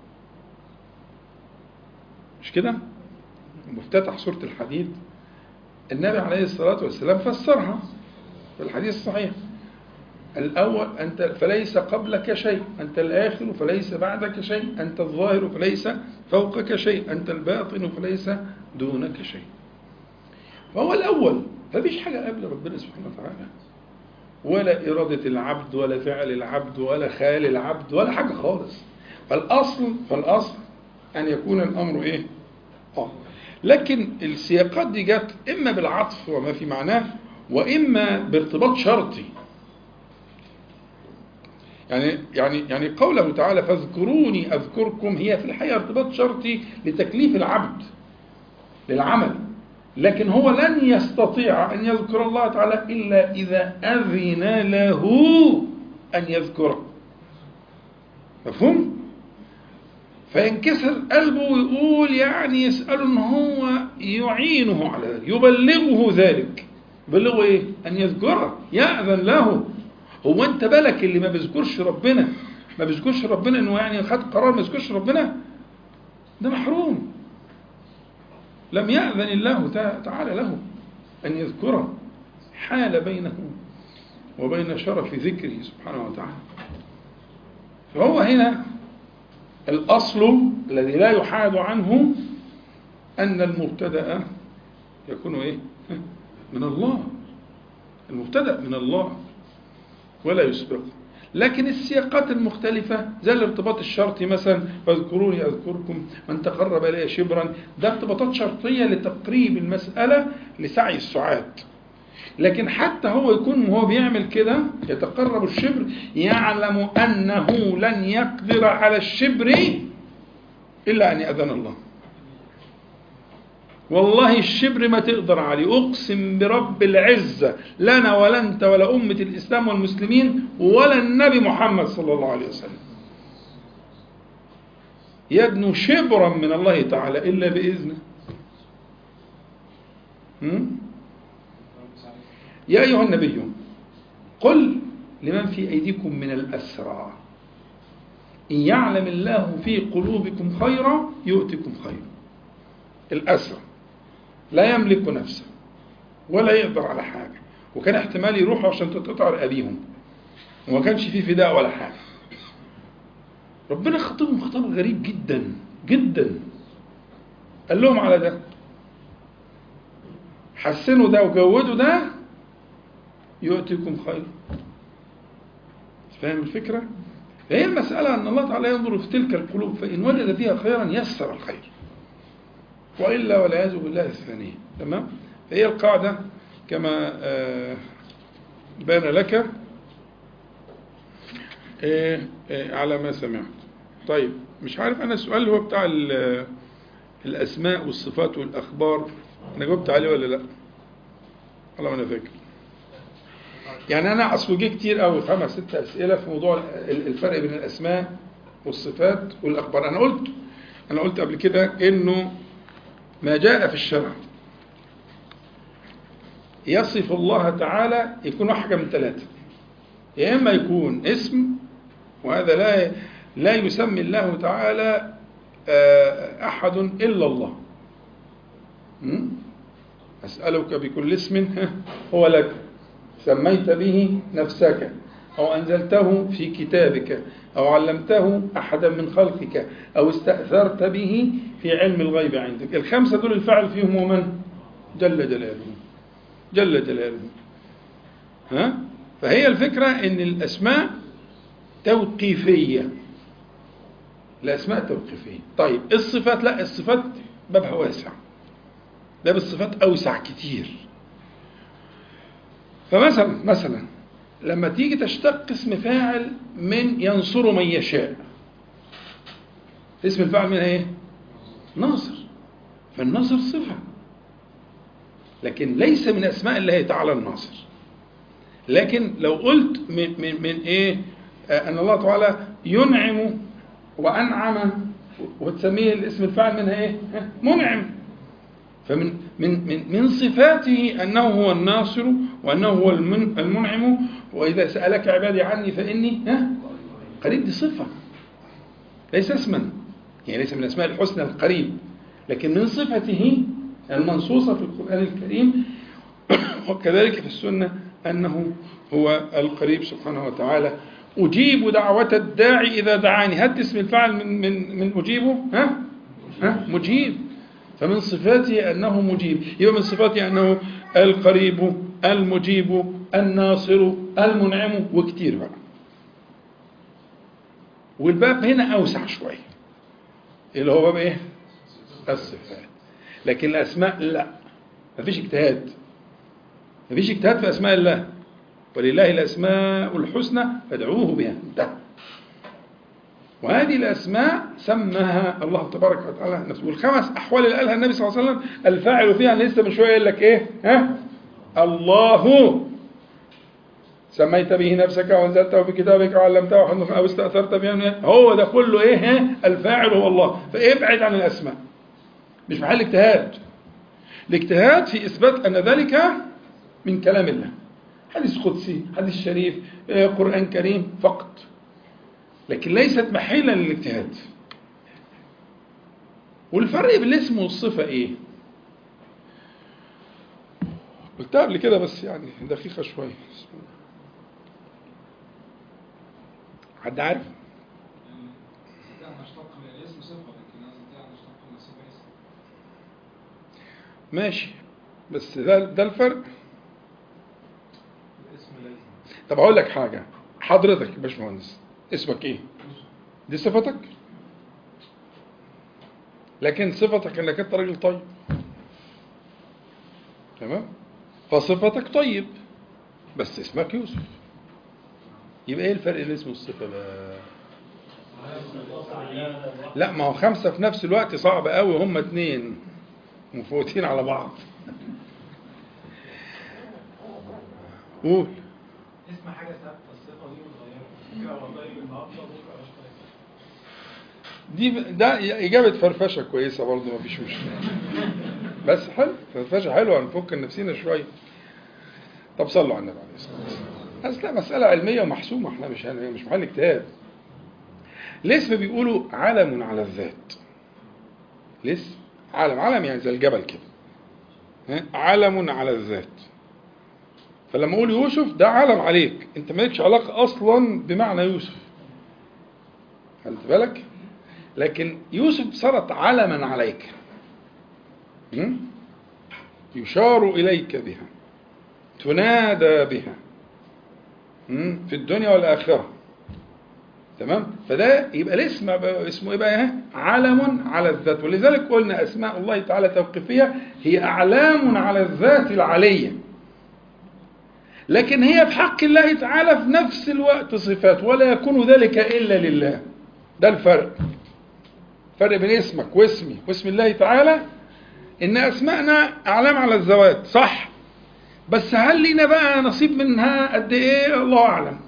مش كده مفتتح سورة الحديد النبي عليه الصلاة والسلام فسرها في الحديث الصحيح الأول أنت فليس قبلك شيء أنت الآخر فليس بعدك شيء أنت الظاهر فليس فوقك شيء أنت الباطن فليس دونك شيء فهو الأول فمفيش حاجة قبل ربنا سبحانه وتعالى ولا إرادة العبد ولا فعل العبد ولا خيال العبد ولا حاجة خالص فالأصل فالأصل أن يكون الأمر إيه؟ آه لكن السياقات دي جت إما بالعطف وما في معناه وإما بارتباط شرطي يعني يعني يعني قوله تعالى فاذكروني أذكركم هي في الحقيقة ارتباط شرطي لتكليف العبد للعمل لكن هو لن يستطيع أن يذكر الله تعالى إلا إذا أذن له أن يذكره مفهوم؟ فينكسر قلبه ويقول يعني يسأله أن هو يعينه على ذلك يبلغه ذلك يبلغه إيه؟ أن يذكره يأذن له هو أنت بالك اللي ما بيذكرش ربنا ما بيذكرش ربنا أنه يعني خد قرار ما يذكرش ربنا ده محروم لم يأذن الله تعالى له أن يذكره حال بينه وبين شرف ذكره سبحانه وتعالى فهو هنا الأصل الذي لا يحاد عنه أن المبتدأ يكون إيه؟ من الله المبتدأ من الله ولا يسبقه لكن السياقات المختلفة زي الارتباط الشرطي مثلا فاذكروني أذكركم من تقرب إلي شبرا ده ارتباطات شرطية لتقريب المسألة لسعي السعاد لكن حتى هو يكون وهو بيعمل كده يتقرب الشبر يعلم أنه لن يقدر على الشبر إلا أن يأذن الله والله الشبر ما تقدر عليه أقسم برب العزة لنا ولا أنت ولا أمة الإسلام والمسلمين ولا النبي محمد صلى الله عليه وسلم يدنو شبرا من الله تعالى إلا بإذنه م? يا أيها النبي قل لمن في أيديكم من الأسرى إن يعلم الله في قلوبكم خيرا يؤتكم خيرا الأسرى لا يملك نفسه ولا يقدر على حاجة وكان احتمال يروحوا عشان تتقطع رقابيهم وما كانش فيه فداء ولا حاجة ربنا خطبهم خطاب غريب جدا جدا قال لهم على ده حسنوا ده وجودوا ده يؤتكم خير فاهم الفكرة؟ فهي المسألة أن الله تعالى ينظر في تلك القلوب فإن وجد فيها خيرا يسر الخير وإلا والعياذ بالله الثانية تمام؟ فهي القاعدة كما آه، بان لك آه، آه، على ما سمعت طيب مش عارف أنا السؤال اللي هو بتاع ال- الأسماء والصفات والأخبار أنا جاوبت عليه ولا لأ؟ والله ما أنا فاكر يعني أنا أصل جه كتير أوي خمس ست أسئلة في موضوع ال- الفرق بين الأسماء والصفات والأخبار أنا قلت أنا قلت قبل كده إنه ما جاء في الشرع يصف الله تعالى يكون حاجة من ثلاثة يا إما يكون اسم وهذا لا لا يسمي الله تعالى آه، أحد إلا الله م? أسألك بكل اسم هو لك سميت به نفسك أو أنزلته في كتابك أو علمته أحدا من خلقك أو استأثرت به في علم الغيب عندك الخمسة دول الفعل فيهم هو من؟ جل جلاله جل جلاله ها؟ فهي الفكرة إن الأسماء توقيفية الأسماء توقيفية طيب الصفات لا الصفات بابها واسع ده بالصفات أوسع كتير فمثلا مثلا لما تيجي تشتق اسم فاعل من ينصر من يشاء اسم الفاعل من ايه ناصر فالناصر صفة لكن ليس من اسماء الله تعالى الناصر لكن لو قلت من, من, من ايه آه، ان الله تعالى ينعم وانعم وتسميه الاسم الفاعل منها ايه ها؟ منعم فمن من من من صفاته انه هو الناصر وانه هو المن المنعم واذا سالك عبادي عني فاني ها قريب دي صفه ليس اسما يعني ليس من الاسماء الحسنى القريب لكن من صفته المنصوصه في القران الكريم وكذلك في السنه انه هو القريب سبحانه وتعالى اجيب دعوه الداعي اذا دعاني هات اسم الفاعل من من من اجيبه ها ها مجيب فمن صفاته أنه مجيب يبقى من صفاته أنه القريب المجيب الناصر المنعم وكتير بقى والباب هنا أوسع شوية اللي هو باب إيه الصفات لكن الأسماء لا مفيش اجتهاد مفيش اجتهاد في أسماء الله ولله الأسماء الحسنى فادعوه بها انتهى وهذه الأسماء سماها الله تبارك وتعالى نفسه والخمس أحوال اللي قالها النبي صلى الله عليه وسلم الفاعل فيها أنا لسه من شوية قال لك إيه ها الله سميت به نفسك وانزلته في كتابك وعلمته أو استأثرت به هو ده كله إيه ها؟ الفاعل هو الله فابعد عن الأسماء مش محل اجتهاد الاجتهاد في إثبات أن ذلك من كلام الله حديث قدسي حديث شريف آه، قرآن كريم فقط لكن ليست محلا للاجتهاد والفرق بين الاسم والصفة ايه قلتها قبل كده بس يعني دقيقة شوية حد عارف نستطيع أن نشتق من الاسم صفة لكن لا نستطيع أن نشتق من الصفة اسم ماشي بس ده ده الفرق الاسم لازم طب اقول لك حاجة حضرتك يا باشمهندس اسمك ايه دي صفتك لكن صفتك انك انت راجل طيب تمام فصفتك طيب بس اسمك يوسف يبقى ايه الفرق بين الاسم والصفه بقى لا ما هو خمسه في نفس الوقت صعب قوي هم اتنين مفوتين على بعض قول اسم حاجة ثابتة الصفة دي متغيرة بكرة أبقى طيب النهاردة بكرة مش طيب دي ب- ده إجابة فرفشة كويسة برضه مفيش مشكلة بس حلو فرفشة حلوة هنفك نفسينا شوية طب صلوا على النبي عليه الصلاة والسلام أصل مسألة علمية ومحسومة احنا مش مش محل اجتهاد الاسم بيقولوا علم على الذات الاسم علم علم يعني زي الجبل كده ها؟ علم على الذات فلما اقول يوسف ده علم عليك انت مالكش علاقه اصلا بمعنى يوسف خدت بالك لكن يوسف صارت علما عليك م? يشار اليك بها تنادى بها م? في الدنيا والاخره تمام فده يبقى الاسم بقى- اسمه ايه بقى علم على الذات ولذلك قلنا اسماء الله تعالى توقيفيه هي اعلام على الذات العليه لكن هي في حق الله تعالى في نفس الوقت صفات ولا يكون ذلك الا لله ده الفرق فرق بين اسمك واسمي واسم الله تعالى ان اسماءنا اعلام على الذوات صح بس هل لينا بقى نصيب منها قد ايه الله اعلم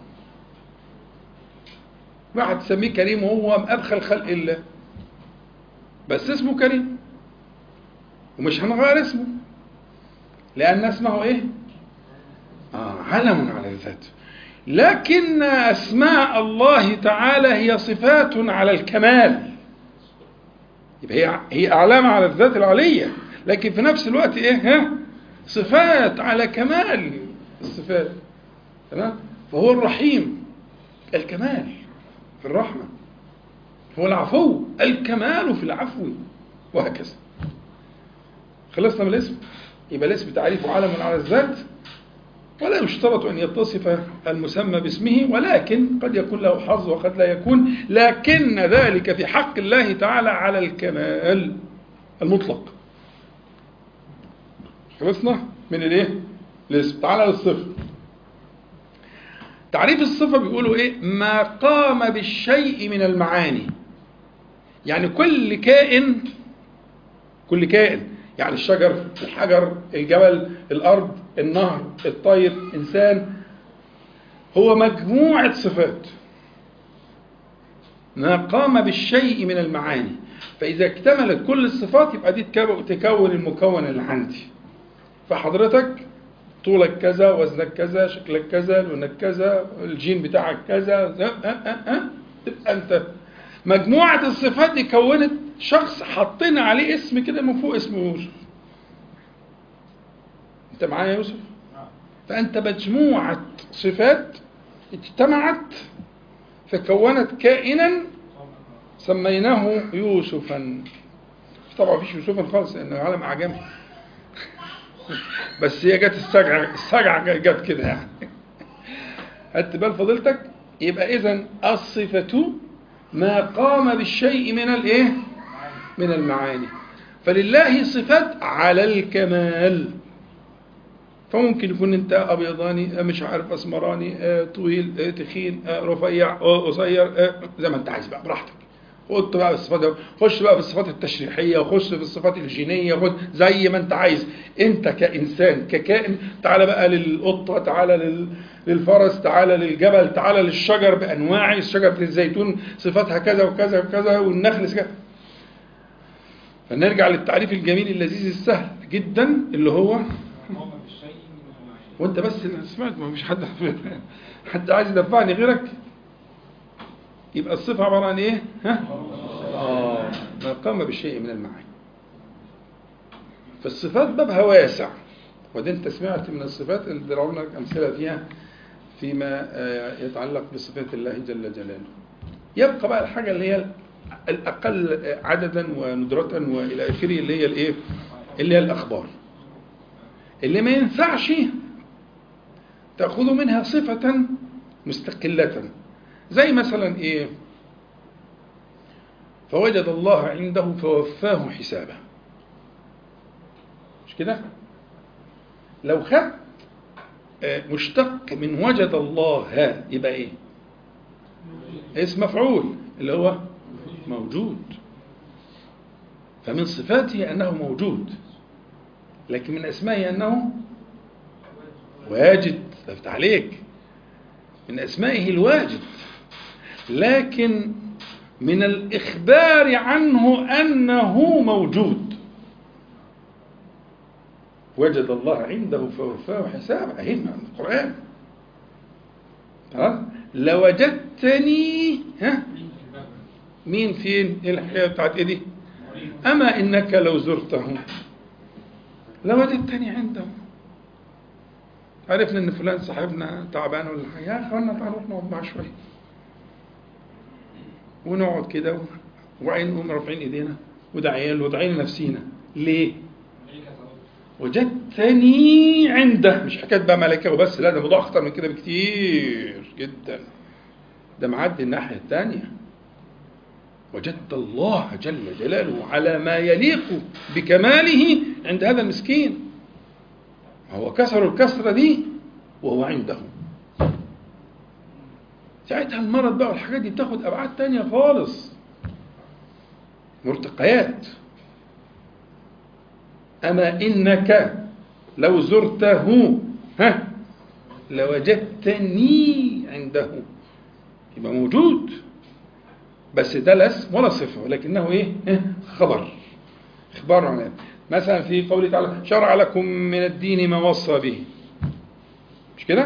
واحد تسميه كريم وهو أبخل خلق الله بس اسمه كريم ومش هنغير اسمه لأن اسمه إيه؟ آه علم على الذات لكن أسماء الله تعالى هي صفات على الكمال يبقى هي هي أعلام على الذات العلية لكن في نفس الوقت إيه؟ ها؟ صفات على كمال الصفات تمام؟ فهو الرحيم الكمال في الرحمة هو العفو الكمال في العفو وهكذا خلصنا من الاسم يبقى الاسم تعريفه علم على الذات ولا يشترط أن يتصف المسمى باسمه ولكن قد يكون له حظ وقد لا يكون لكن ذلك في حق الله تعالى على الكمال المطلق خلصنا من الايه الاسم تعالى للصفه تعريف الصفة بيقولوا إيه؟ ما قام بالشيء من المعاني. يعني كل كائن كل كائن يعني الشجر، الحجر، الجبل، الأرض، النهر، الطير، إنسان هو مجموعة صفات. ما قام بالشيء من المعاني. فإذا اكتملت كل الصفات يبقى دي تكو- تكون المكون اللي عندي. فحضرتك طولك كذا وزنك كذا شكلك كذا لونك كذا الجين بتاعك كذا أه أه أه تبقى انت مجموعة الصفات دي كونت شخص حطينا عليه اسم كده من فوق اسمه يوسف انت معايا يا يوسف فانت مجموعة صفات اجتمعت فكونت كائنا سميناه يوسفا طبعا مفيش يوسفا خالص لان العالم اعجمي بس هي جت السجعة السجعة جت كده يعني خدت بال فضيلتك يبقى إذا الصفة ما قام بالشيء من الإيه؟ من المعاني فلله صفات على الكمال فممكن يكون انت ابيضاني آه، مش عارف اسمراني آه، طويل آه، تخين آه، رفيع آه، قصير آه، زي ما انت عايز بقى براحتك خد بقى في الصفات خش بقى في الصفات التشريحيه وخش في الصفات الجينيه خد زي ما انت عايز انت كانسان ككائن تعالى بقى للقطه تعالى لل للفرس تعالى للجبل تعالى للشجر بانواعه شجره الزيتون صفاتها كذا وكذا وكذا والنخل كذا فنرجع للتعريف الجميل اللذيذ السهل جدا اللي هو قام بالشيء من المعاني وانت بس اللي سمعت ما فيش حد حد عايز يدفعني غيرك يبقى الصفة عبارة عن ايه؟ ها؟ آه ما قام بالشيء من المعاني فالصفات بابها واسع وده انت سمعت من الصفات اللي ضربنا لك امثله فيها فيما آه، يتعلق بصفات الله جل جلاله يبقى بقى الحاجه اللي هي الاقل عددا وندره والى اخره اللي هي الايه؟ اللي هي الاخبار اللي ما ينفعش تأخذ منها صفة مستقلة زي مثلا إيه فوجد الله عنده فوفاه حسابه مش كده لو خدت آه، مشتق من وجد الله ها يبقى ايه اسم مفعول اللي هو موجود فمن صفاته انه موجود لكن من اسمائه انه واجد افتح عليك من اسمائه الواجد لكن من الاخبار عنه انه موجود وجد الله عنده فوفاه حسابه اهي من القران خلاص لوجدتني ها مين فين ايه الحكايه بتاعت ايه دي اما انك لو زرته لوجدتني عنده عرفنا ان فلان صاحبنا تعبان ولا حاجه يا اخوانا تعالوا نروح نقعد معاه شويه ونقعد كده وبعدين نقوم رافعين ايدينا وداعيين وداعيين لنفسينا ليه؟ وجدتني عنده مش حكايه بقى ملكه وبس لا ده موضوع اخطر من كده بكتير جدا ده معدي الناحيه الثانيه وجدت الله جل جلاله على ما يليق بكماله عند هذا المسكين هو كسر الكسرة دي وهو عنده ساعتها المرض بقى والحاجات دي بتاخد أبعاد تانية خالص مرتقيات أما إنك لو زرته ها لوجدتني عنده يبقى موجود بس ده لا اسم ولا صفة ولكنه إيه؟ إيه؟ خبر إخبار عن مثلا في قوله تعالى شرع لكم من الدين ما وصى به مش كده؟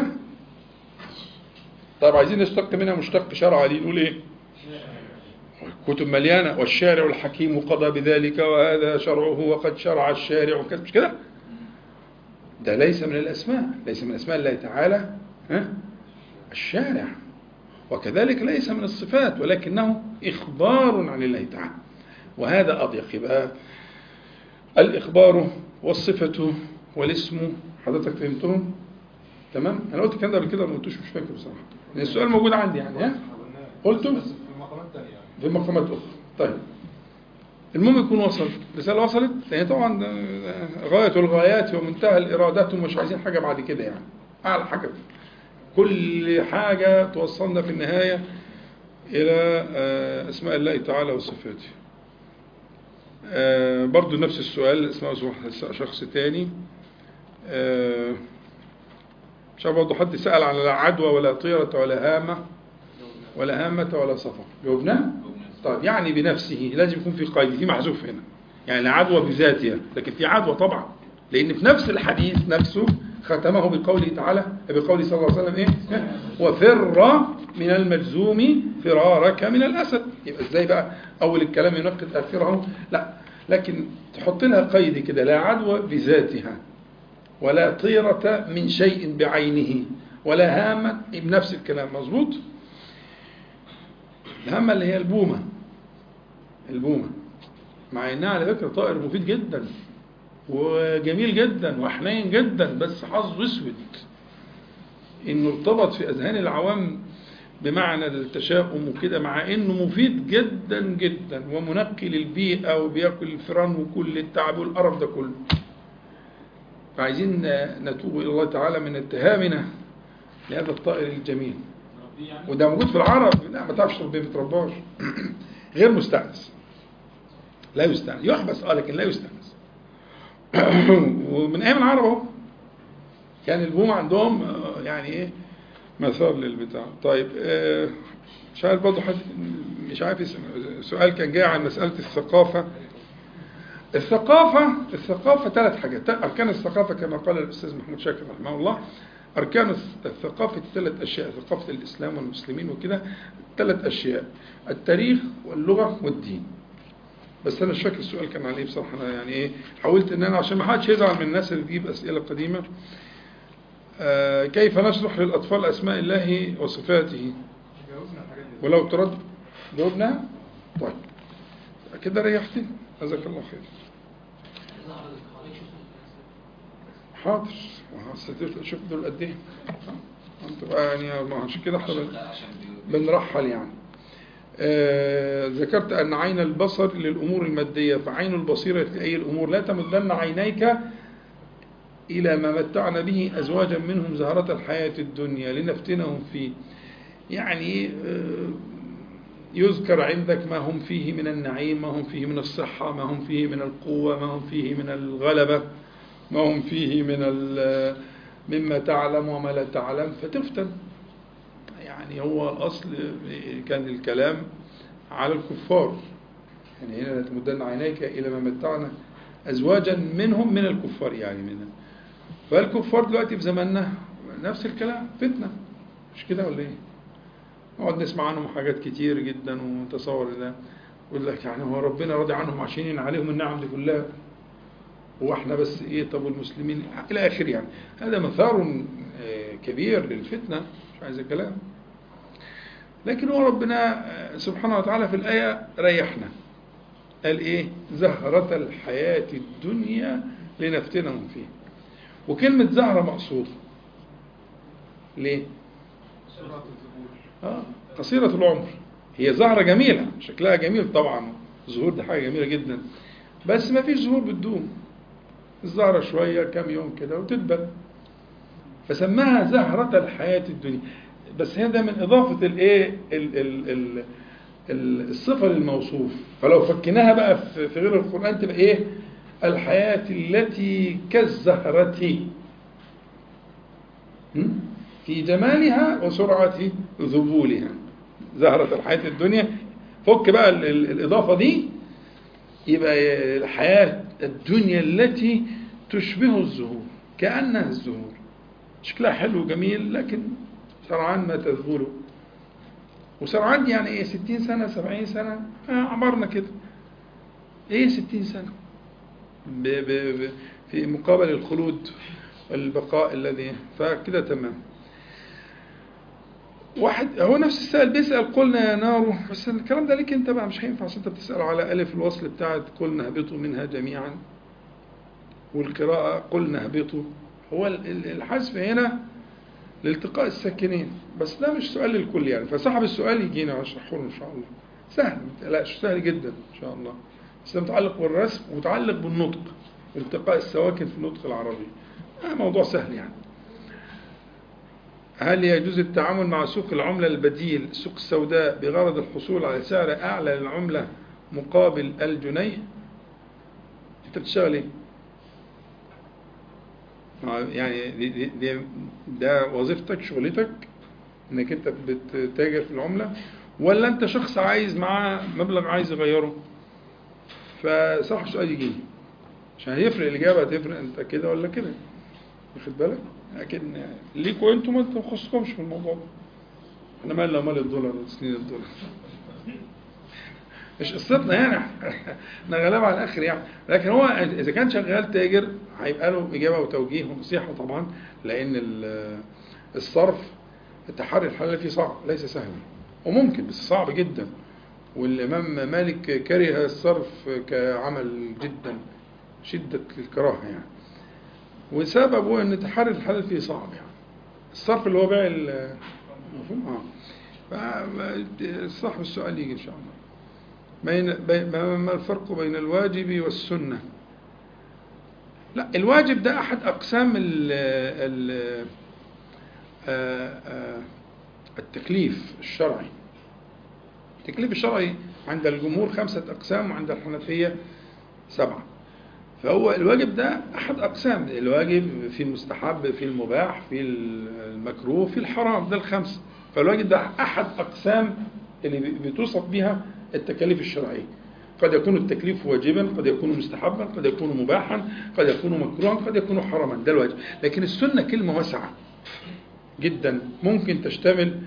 طب عايزين نشتق منها مشتق شرع دي نقول ايه؟ كتب مليانة والشارع الحكيم قضى بذلك وهذا شرعه وقد شرع الشارع وكذا مش كده؟ ده ليس من الأسماء ليس من أسماء الله تعالى ها؟ الشارع وكذلك ليس من الصفات ولكنه إخبار عن الله تعالى وهذا أضيق يبقى الإخبار والصفة والاسم حضرتك فهمتهم تمام أنا قلت الكلام ده قبل كده ما قلتوش مش فاكر بصراحة لأن السؤال موجود عندي يعني ها قلته بس في مقامات تانية يعني في مقامات أخرى طيب المهم يكون وصل رسالة وصلت لأن طبعا ده غاية الغايات ومنتهى الإرادات ومش عايزين حاجة بعد كده يعني أعلى حاجة كل حاجة توصلنا في النهاية إلى آه، أسماء الله تعالى وصفاته آه، برضو نفس السؤال اسمه شخص تاني آه، مش عارف برضو حد سأل عن لا عدوى ولا طيرة ولا هامة ولا هامة ولا صفر جاوبناه؟ طيب يعني بنفسه لازم يكون في قيد في محذوف هنا يعني لا عدوى بذاتها لكن في عدوى طبعا لأن في نفس الحديث نفسه ختمه بقوله تعالى بقوله صلى الله عليه وسلم ايه وفر من المجزوم فرارك من الأسد يبقى ازاي بقى أول الكلام ينقد آخره لا لكن تحط لها قيد كده لا عدوى بذاتها ولا طيرة من شيء بعينه ولا هامة بنفس الكلام مظبوط الهامة اللي هي البومة البومة مع انها على فكرة طائر مفيد جدا وجميل جدا وحنين جدا بس حظه اسود انه ارتبط في اذهان العوام بمعنى التشاؤم وكده مع انه مفيد جدا جدا ومنقي للبيئه وبياكل الفيران وكل التعب والقرف ده كله فعايزين نتوب الى الله تعالى من اتهامنا لهذا الطائر الجميل ربي يعني وده موجود في العرب لا ما تعرفش تربيه ما ترباش غير مستأنس لا يستأنس يحبس اه لكن لا يستأنس ومن ايام العرب اهو كان البوم عندهم آه، يعني ايه مثار للبتاع طيب آه، مش عارف برضه حد مش عارف اسم- سؤال كان جاي عن مسألة الثقافة الثقافة الثقافة ثلاث حاجات أركان الثقافة كما قال الأستاذ محمود شاكر رحمه الله أركان الثقافة ثلاث أشياء ثقافة الإسلام والمسلمين وكده ثلاث أشياء التاريخ واللغة والدين بس أنا مش فاكر السؤال كان عليه بصراحة أنا يعني إيه حاولت إن أنا عشان ما حدش يزعل من الناس اللي بتجيب أسئلة قديمة آه كيف نشرح للأطفال أسماء الله وصفاته جاوبنا الحاجات دي ولو ترد جاوبنا طيب كده ريحتني جزاك الله خير حاضر وهستطيع شوف دول قد ايه انت بقى يعني ما عشان كده احنا بن- بنرحل يعني آه ذكرت أن عين البصر للأمور المادية فعين البصيرة لأي الأمور لا تمدن عينيك إلى ما متعنا به أزواجا منهم زهرة الحياة الدنيا لنفتنهم فيه يعني آه، يذكر عندك ما هم فيه من النعيم ما هم فيه من الصحة ما هم فيه من القوة ما هم فيه من الغلبة ما هم فيه من ال- مما تعلم وما لا تعلم فتفتن يعني هو الأصل كان الكلام على الكفار يعني هنا لا تمدن عينيك إلى ما متعنا أزواجا منهم من الكفار يعني منها فالكفار دلوقتي في زماننا نفس الكلام فتنة مش كده ولا ايه؟ نقعد نسمع عنهم حاجات كتير جدا ونتصور ده يقول لك يعني هو ربنا راضي عنهم عشان ينعم عليهم النعم دي كلها هو احنا بس ايه طب والمسلمين الى اخره يعني هذا مثار آه، كبير للفتنه مش عايز الكلام لكن هو ربنا آه، سبحانه وتعالى في الايه ريحنا قال ايه زهرة الحياة الدنيا لنفتنهم فيه وكلمة زهرة مقصودة ليه؟ سورة الزبور آه قصيرة العمر هي زهرة جميلة شكلها جميل طبعا الزهور دي حاجة جميلة جدا بس ما فيش زهور بتدوم الزهرة شوية كام يوم كده وتدبل فسماها زهرة الحياة الدنيا بس هي ده من إضافة الإيه ال- ال- ال- ال- الصفة للموصوف فلو فكناها بقى في في غير القرآن تبقى إيه الحياة التي كالزهرة م? في جمالها وسرعة ذبولها زهرة الحياة الدنيا فك بقى ال- ال- الإضافة دي يبقى الحياة الدنيا التي تشبه الزهور كأنها الزهور شكلها حلو وجميل لكن سرعان ما تذبله وسرعان دي يعني ايه 60 سنة 70 سنة آه عمرنا كده ايه 60 سنة ب ب ب في مقابل الخلود والبقاء الذي فكده تمام واحد هو نفس السائل بيسأل قلنا يا نار بس الكلام ده ليك انت بقى مش هينفع عشان انت بتسأل على ألف الوصل بتاعت قلنا اهبطوا منها جميعا والقراءة قلنا اهبطوا هو ال- ال- الحذف هنا لالتقاء الساكنين بس ده مش سؤال للكل يعني فصاحب السؤال يجينا واشرحه له ان شاء الله سهل ما تقلقش سهل جدا ان شاء الله بس ده متعلق بالرسم ومتعلق بالنطق التقاء السواكن في النطق العربي آه موضوع سهل يعني هل يجوز التعامل مع سوق العملة البديل سوق السوداء بغرض الحصول على سعر أعلى للعملة مقابل الجنيه أنت بتشتغل إيه؟ آه، يعني دي دي دي ده وظيفتك شغلتك انك انت بتتاجر في العملة ولا انت شخص عايز معاه مبلغ عايز يغيره فصاحب السؤال يجي عشان هيفرق الإجابة هتفرق انت كده ولا كده واخد بالك لكن ليكوا انتوا ما تخصكمش في الموضوع ده احنا مالنا ومال الدولار وسنين الدولار مش قصتنا يعني احنا غلابة على الاخر يعني لكن هو اذا كان شغال تاجر هيبقى له اجابه وتوجيه ونصيحه طبعا لان ال- الصرف التحري الحلال فيه صعب ليس سهلا وممكن بس صعب جدا والامام مالك كره الصرف كعمل جدا شده الكراهه يعني وسببه ان تحري الحلال فيه صعب يعني الصرف اللي هو بيع ال- مفهوم اه فصاحب السؤال يجي ان شاء الله بين بين- ما ما الفرق بين الواجب والسنة لا الواجب ده أحد أقسام ال ال آه، آه، التكليف الشرعي التكليف الشرعي عند الجمهور خمسة أقسام وعند الحنفية سبعة فهو الواجب ده أحد أقسام الواجب في المستحب في المباح في المكروه في الحرام ده الخمسة فالواجب ده أحد أقسام اللي بتوصف بها التكاليف الشرعية قد يكون التكليف واجبا قد يكون مستحبا قد يكون مباحا قد يكون مكروها قد يكون حراما ده الواجب لكن السنة كلمة واسعة جدا ممكن تشتمل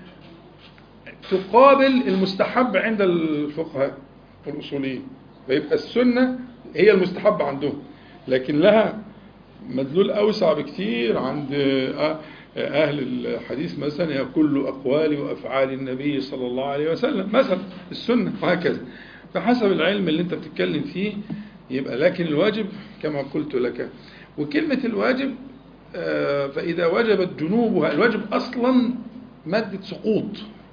تقابل المستحب عند الفقهاء والأصوليين فيبقى السنة هي المستحب عندهم لكن لها مدلول أوسع بكثير عند أهل الحديث مثلا هي كل أقوال وأفعال النبي صلى الله عليه وسلم مثلا السنة وهكذا فحسب العلم اللي أنت بتتكلم فيه يبقى لكن الواجب كما قلت لك وكلمة الواجب آه، فإذا وجبت جنوبها الواجب أصلا مادة سقوط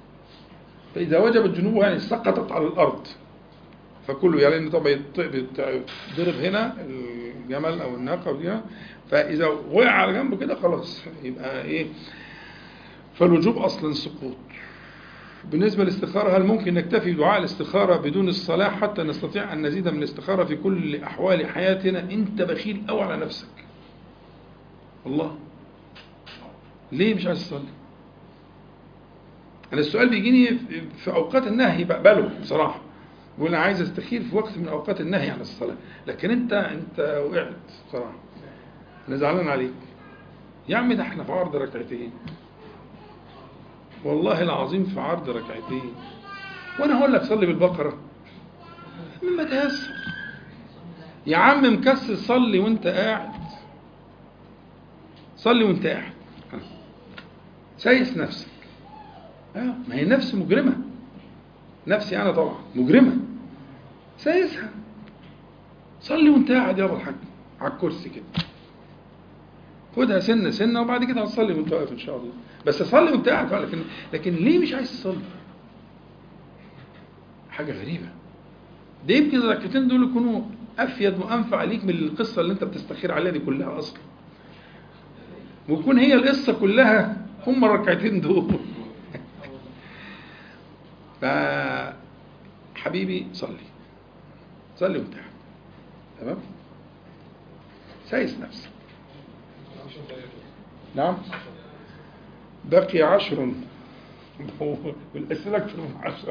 فإذا وجبت جنوبها يعني سقطت على الأرض فكله يعني إن طبعا يت- بيتضرب هنا الجمل أو الناقة أو دي فإذا وقع على جنبه كده خلاص يبقى إيه فالوجوب أصلا سقوط بالنسبة للاستخارة هل ممكن نكتفي بدعاء الاستخارة بدون الصلاة حتى نستطيع أن نزيد من الاستخارة في كل أحوال حياتنا أنت بخيل أو على نفسك والله ليه مش عايز تصلي أنا السؤال بيجيني في- في أوقات النهي بقبله بصراحة بقول أنا عايز أستخير في وقت من أوقات النهي عن الصلاة لكن أنت أنت وقعت بصراحة أنا زعلان عليك يا عم ده احنا في عرض ركعتين والله العظيم في عرض ركعتين وانا هقول لك صلي بالبقره مما تيسر يا عم مكسل صلي وانت قاعد صلي وانت قاعد ها. سايس نفسك اه ما هي نفس مجرمه نفسي انا طبعا مجرمه سايسها صلي وانت قاعد يابا الحاج على الكرسي كده خدها سنه سنه وبعد كده هتصلي وانت واقف ان شاء الله بس صلي وانت قاعد بقى، لكن لكن ليه مش عايز تصلي؟ حاجه غريبه ده يمكن الركعتين دول يكونوا افيد وانفع ليك من القصه اللي انت بتستخير عليها دي كلها اصلا ويكون هي القصه كلها هم الركعتين دول ف حبيبي صلي صلي وانت قاعد. تمام سايس نفسك نعم بقي عشر والأسئلة أكثر من عشرة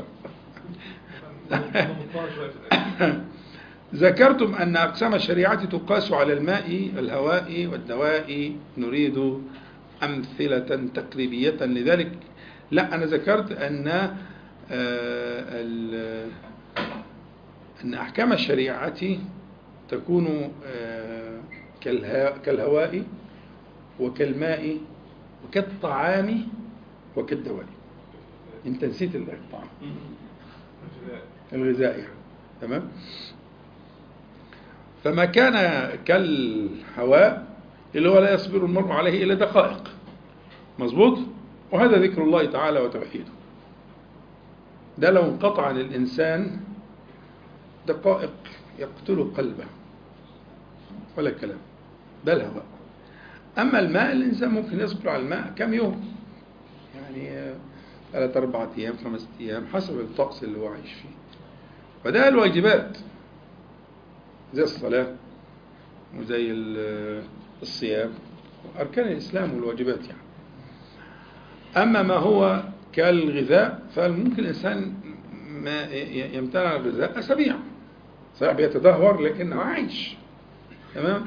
مضطر شوية في الآخر. ذكرتم أن أقسام الشريعة تقاس على الماء الهواء والدواء نريد أمثلة تقريبية لذلك لا أنا ذكرت أن آه، ال- أن أحكام الشريعة تكون آه، كالها- كالهواء وكالماء وكالطعام وكالدواء انت نسيت الطعام الغذاء يعني تمام فما كان كالهواء اللي هو لا يصبر المرء عليه إلا دقائق مظبوط وهذا ذكر الله تعالى وتوحيده ده لو انقطع عن الإنسان دقائق يقتل قلبه ولا كلام ده الهواء أما الماء الإنسان ممكن يصبر على الماء كم يوم يعني آه، ثلاثة أربعة أيام خمسة أيام حسب الطقس اللي هو عايش فيه فده الواجبات زي الصلاة وزي ال- الصيام أركان الإسلام والواجبات يعني أما ما هو كالغذاء فممكن الإنسان ما ي- يمتنع عن الغذاء أسابيع صحيح بيتدهور لكنه عايش تمام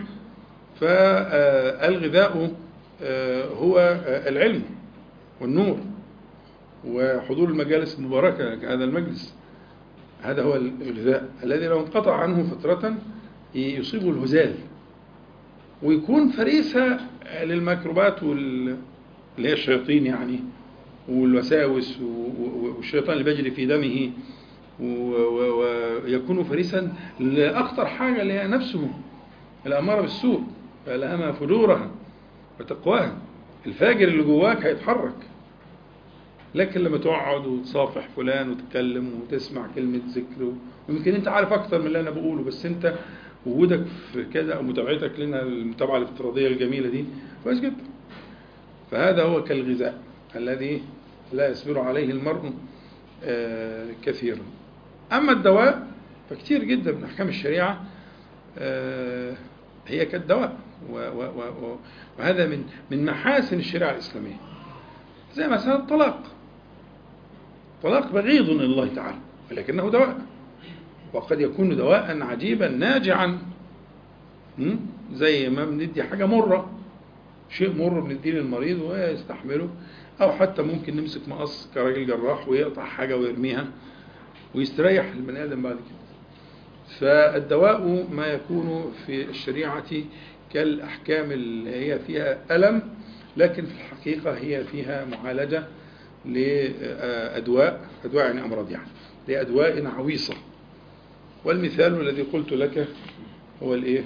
فالغذاء هو آه، العلم والنور وحضور المجالس المباركة كهذا المجلس هذا هو الغذاء الذي لو انقطع عنه فترة يصيبه الهزال ويكون فريسة للميكروبات وال... اللي هي الشياطين يعني والوساوس و- و- والشيطان اللي بيجري في دمه و- و- ويكون فريسا لأخطر حاجة اللي هي نفسه الأمارة بالسوء فألهمها فجورها وتقواها الفاجر اللي جواك هيتحرك لكن لما تقعد وتصافح فلان وتتكلم وتسمع كلمة ذكر ويمكن انت عارف اكتر من اللي انا بقوله بس انت وجودك في كذا او متابعتك لنا المتابعة الافتراضية الجميلة دي كويس جدا فهذا هو كالغذاء الذي لا يصبر عليه المرء آه، كثيرا أما الدواء فكتير جدا من أحكام الشريعة آه، هي كالدواء و- و- و- و- وهذا من من محاسن الشريعة الإسلامية زي مثلا الطلاق طلاق بغيض إلى الله تعالى ولكنه دواء وقد يكون دواء عجيبا ناجعا م? زي ما بندي حاجة مرة شيء مر بنديه للمريض ويستحمله أو حتى ممكن نمسك مقص كراجل جراح ويقطع حاجة ويرميها ويستريح البني آدم بعد كده فالدواء ما يكون في الشريعة كالأحكام اللي هي فيها ألم لكن في الحقيقة هي فيها معالجة لأدواء أدواء يعني أمراض يعني لأدواء عويصة والمثال الذي قلت لك هو الإيه؟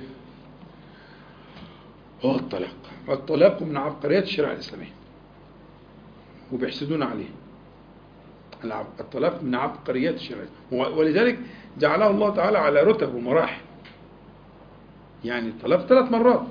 هو الطلاق والطلاق من عبقريات الشريعة الإسلامية وبيحسدون عليه العب- الطلاق من عبقريات الشريعة و- ولذلك جعله الله تعالى على رتب ومراحل يعني الطلاق ثلاث مرات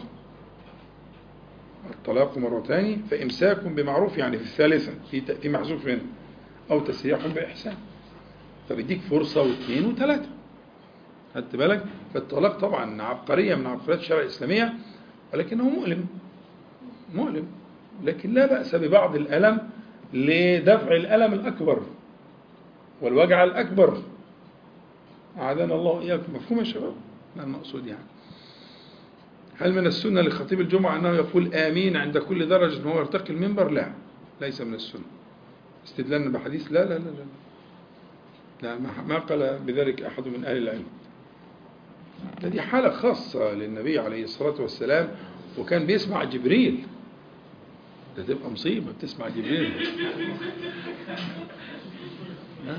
الطلاق مرتان فإمساك بمعروف يعني في الثالثة في ت- في محذوف هنا أو تسريح بإحسان فبيديك فرصة واثنين وثلاثة خدت بالك فالطلاق طبعا عبقرية من عبقريات الشريعة الإسلامية ولكنه مؤلم مؤلم لكن لا بأس ببعض الألم لدفع الألم الأكبر والوجع الأكبر أعاذنا الله إياكم مفهوم يا شباب؟ ما المقصود يعني هل من السنة لخطيب الجمعة أنه يقول آمين عند كل درجة وهو يرتقي المنبر؟ لا ليس من السنة استدلالا بحديث لا لا لا لا لا ما ما قال بذلك أحد من أهل العلم ده دي حالة خاصة للنبي عليه الصلاة والسلام وكان بيسمع جبريل ده تبقى مصيبة بتسمع جبريل ها؟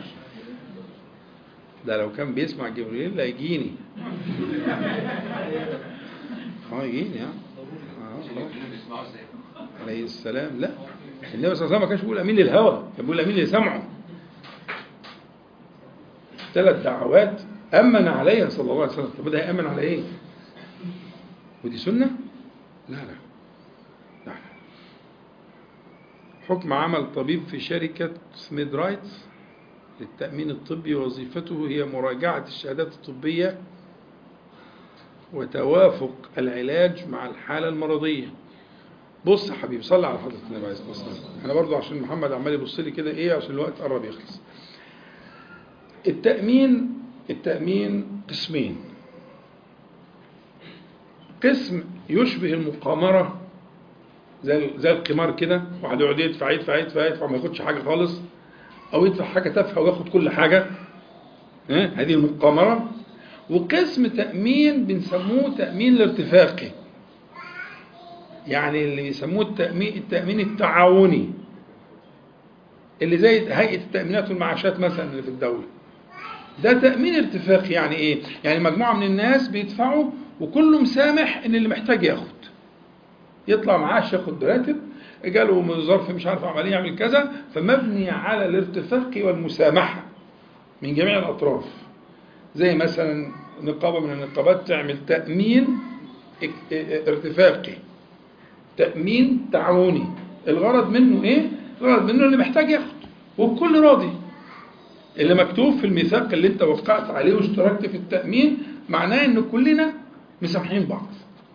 ده لو كان بيسمع جبريل لا يجيني اه يجيني ها آه، خلاص. بيسمعوا ازاي؟ عليه السلام لا النبي صلى الله عليه وسلم ما كانش بيقول امين للهوى كان بيقول امين لسمعه ثلاث دعوات امن عليها صلى الله عليه وسلم طب ده هيامن على ايه ودي سنه لا لا لا لا. حكم عمل طبيب في شركة سميد رايتس للتأمين الطبي وظيفته هي مراجعة الشهادات الطبية وتوافق العلاج مع الحالة المرضية بص يا حبيبي صلي على حضرة النبي عليه الصلاة والسلام انا برضو عشان محمد عمال يبص لي كده ايه عشان الوقت قرب يخلص التأمين التأمين قسمين قسم يشبه المقامرة زي زي القمار كده واحد يقعد يدفع يدفع يدفع يدفع ما ياخدش حاجة خالص أو يدفع حاجة تافهة وياخد كل حاجة ها؟ هذه المقامرة وقسم تأمين بنسموه تأمين الارتفاقي يعني اللي بيسموه التأمين التأمين التعاوني اللي زي هيئة التأمينات والمعاشات مثلا اللي في الدولة ده تأمين ارتفاقي يعني ايه؟ يعني مجموعة من الناس بيدفعوا وكله مسامح ان اللي محتاج ياخد يطلع معاش ياخد راتب جاله من ظرف مش عارف عمليه يعمل كذا فمبني على الارتفاق والمسامحه من جميع الاطراف زي مثلا نقابه من النقابات تعمل تامين اك- ارتفاقي تامين تعاوني الغرض منه ايه الغرض منه اللي محتاج ياخد والكل راضي اللي مكتوب في الميثاق اللي انت وقعت عليه واشتركت في التامين معناه ان كلنا مسامحين بعض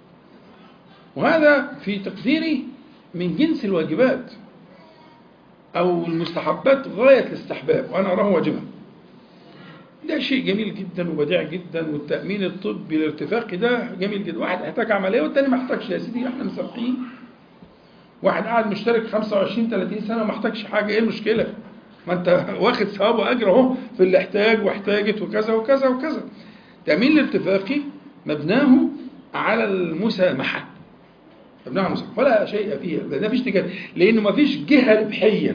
وهذا في تقديري من جنس الواجبات أو المستحبات غاية الاستحباب وأنا أراه واجبا ده شيء جميل جدا وبديع جدا والتأمين الطبي الارتفاقي ده جميل جدا واحد يحتاج عملية والتاني ما يحتاجش يا سيدي احنا مسامحين واحد قاعد مشترك 25 30 سنة وما احتاجش حاجة ايه المشكلة ما انت واخد ثواب واجر اهو في اللي احتاج واحتاجت وكذا وكذا وكذا التأمين الارتفاقي مبناه على المسامحة مبناه على المسامحة ولا شيء فيها ده مفيش تجارة لأنه مفيش جهة ربحية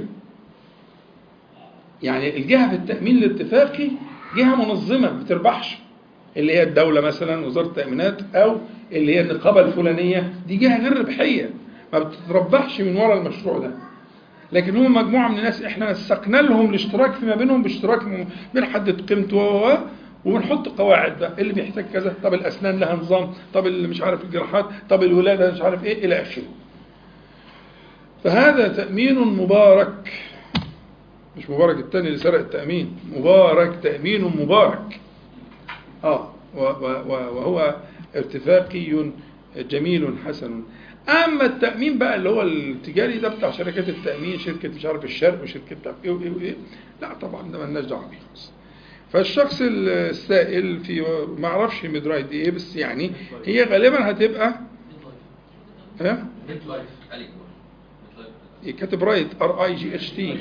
يعني الجهة في التأمين الاتفاقي جهة منظمة ما بتربحش اللي هي الدولة مثلا وزارة التأمينات أو اللي هي النقابة الفلانية دي جهة غير ربحية ما بتتربحش من وراء المشروع ده لكن هم مجموعة من الناس احنا نسقنا لهم الاشتراك فيما بينهم باشتراك م- بنحدد قيمته و- و- وبنحط قواعد بقى اللي بيحتاج كذا طب الأسنان لها نظام طب اللي مش عارف الجراحات طب الولادة مش عارف ايه إلى آخره فهذا تأمين مبارك مش مبارك التاني اللي سرق التأمين مبارك تأمين مبارك آه و- و- و- وهو ارتفاقي جميل حسن أما التأمين بقى اللي هو التجاري ده بتاع شركات التأمين شركة مش عارف الشرق وشركة بتاع إيه وإيه وإيه لا طبعا ده مالناش دعوة بيه خالص فالشخص السائل في ما اعرفش ميدرايت دي ايه بس يعني هي غالبا هتبقى ها ميد لايف عليك ميد لايف كاتب رايت ار اي جي اتش تي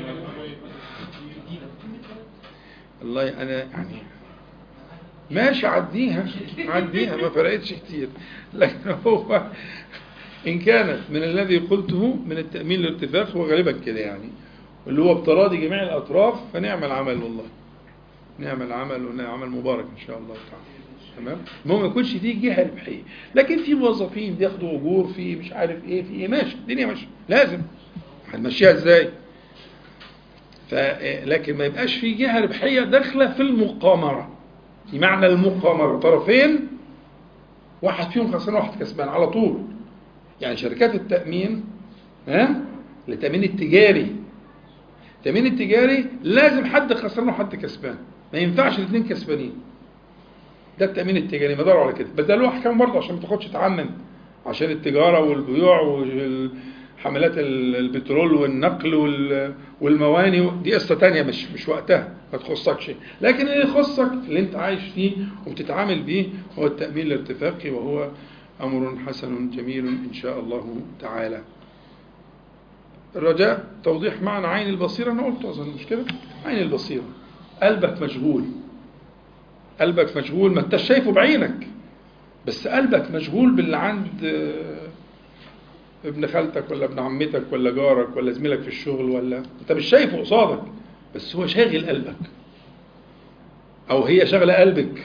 والله انا يعني ماشي عديها عديها ما فرقتش كتير لكن هو ان كانت من الذي قلته من التامين الارتفاق هو غالبا كده يعني اللي هو بتراضي جميع الاطراف فنعم العمل والله نعم العمل ونعم مبارك ان شاء الله تعالى تمام المهم ما يكونش دي جهه ربحيه لكن في موظفين بياخدوا اجور في مش عارف ايه في ايه ماشي الدنيا ماشيه لازم هنمشيها ازاي ف لكن ما يبقاش في جهه ربحيه داخله في المقامره في معنى المقامره طرفين واحد فيهم خسران واحد كسبان على طول يعني شركات التامين ها التامين التجاري التامين التجاري لازم حد خسران وحد كسبان ما ينفعش الاثنين كسبانين ده التامين التجاري مداروا على كده بس ده له احكام برضه عشان ما تاخدش تعمم عشان التجاره والبيوع وحملات البترول والنقل وال- والمواني دي قصه تانية مش مش وقتها ما تخصكش لكن اللي يخصك اللي انت عايش فيه وبتتعامل بيه هو التامين الارتفاقي وهو امر حسن جميل ان شاء الله تعالى الرجاء توضيح معنى عين البصيرة أنا قلت أظن مش كده عين البصيرة قلبك مشغول قلبك مشغول ما انتش شايفه بعينك بس قلبك مشغول باللي عند آه، ابن خالتك ولا ابن عمتك ولا جارك ولا زميلك في الشغل ولا انت مش شايفه قصادك بس هو شاغل قلبك او هي شاغله قلبك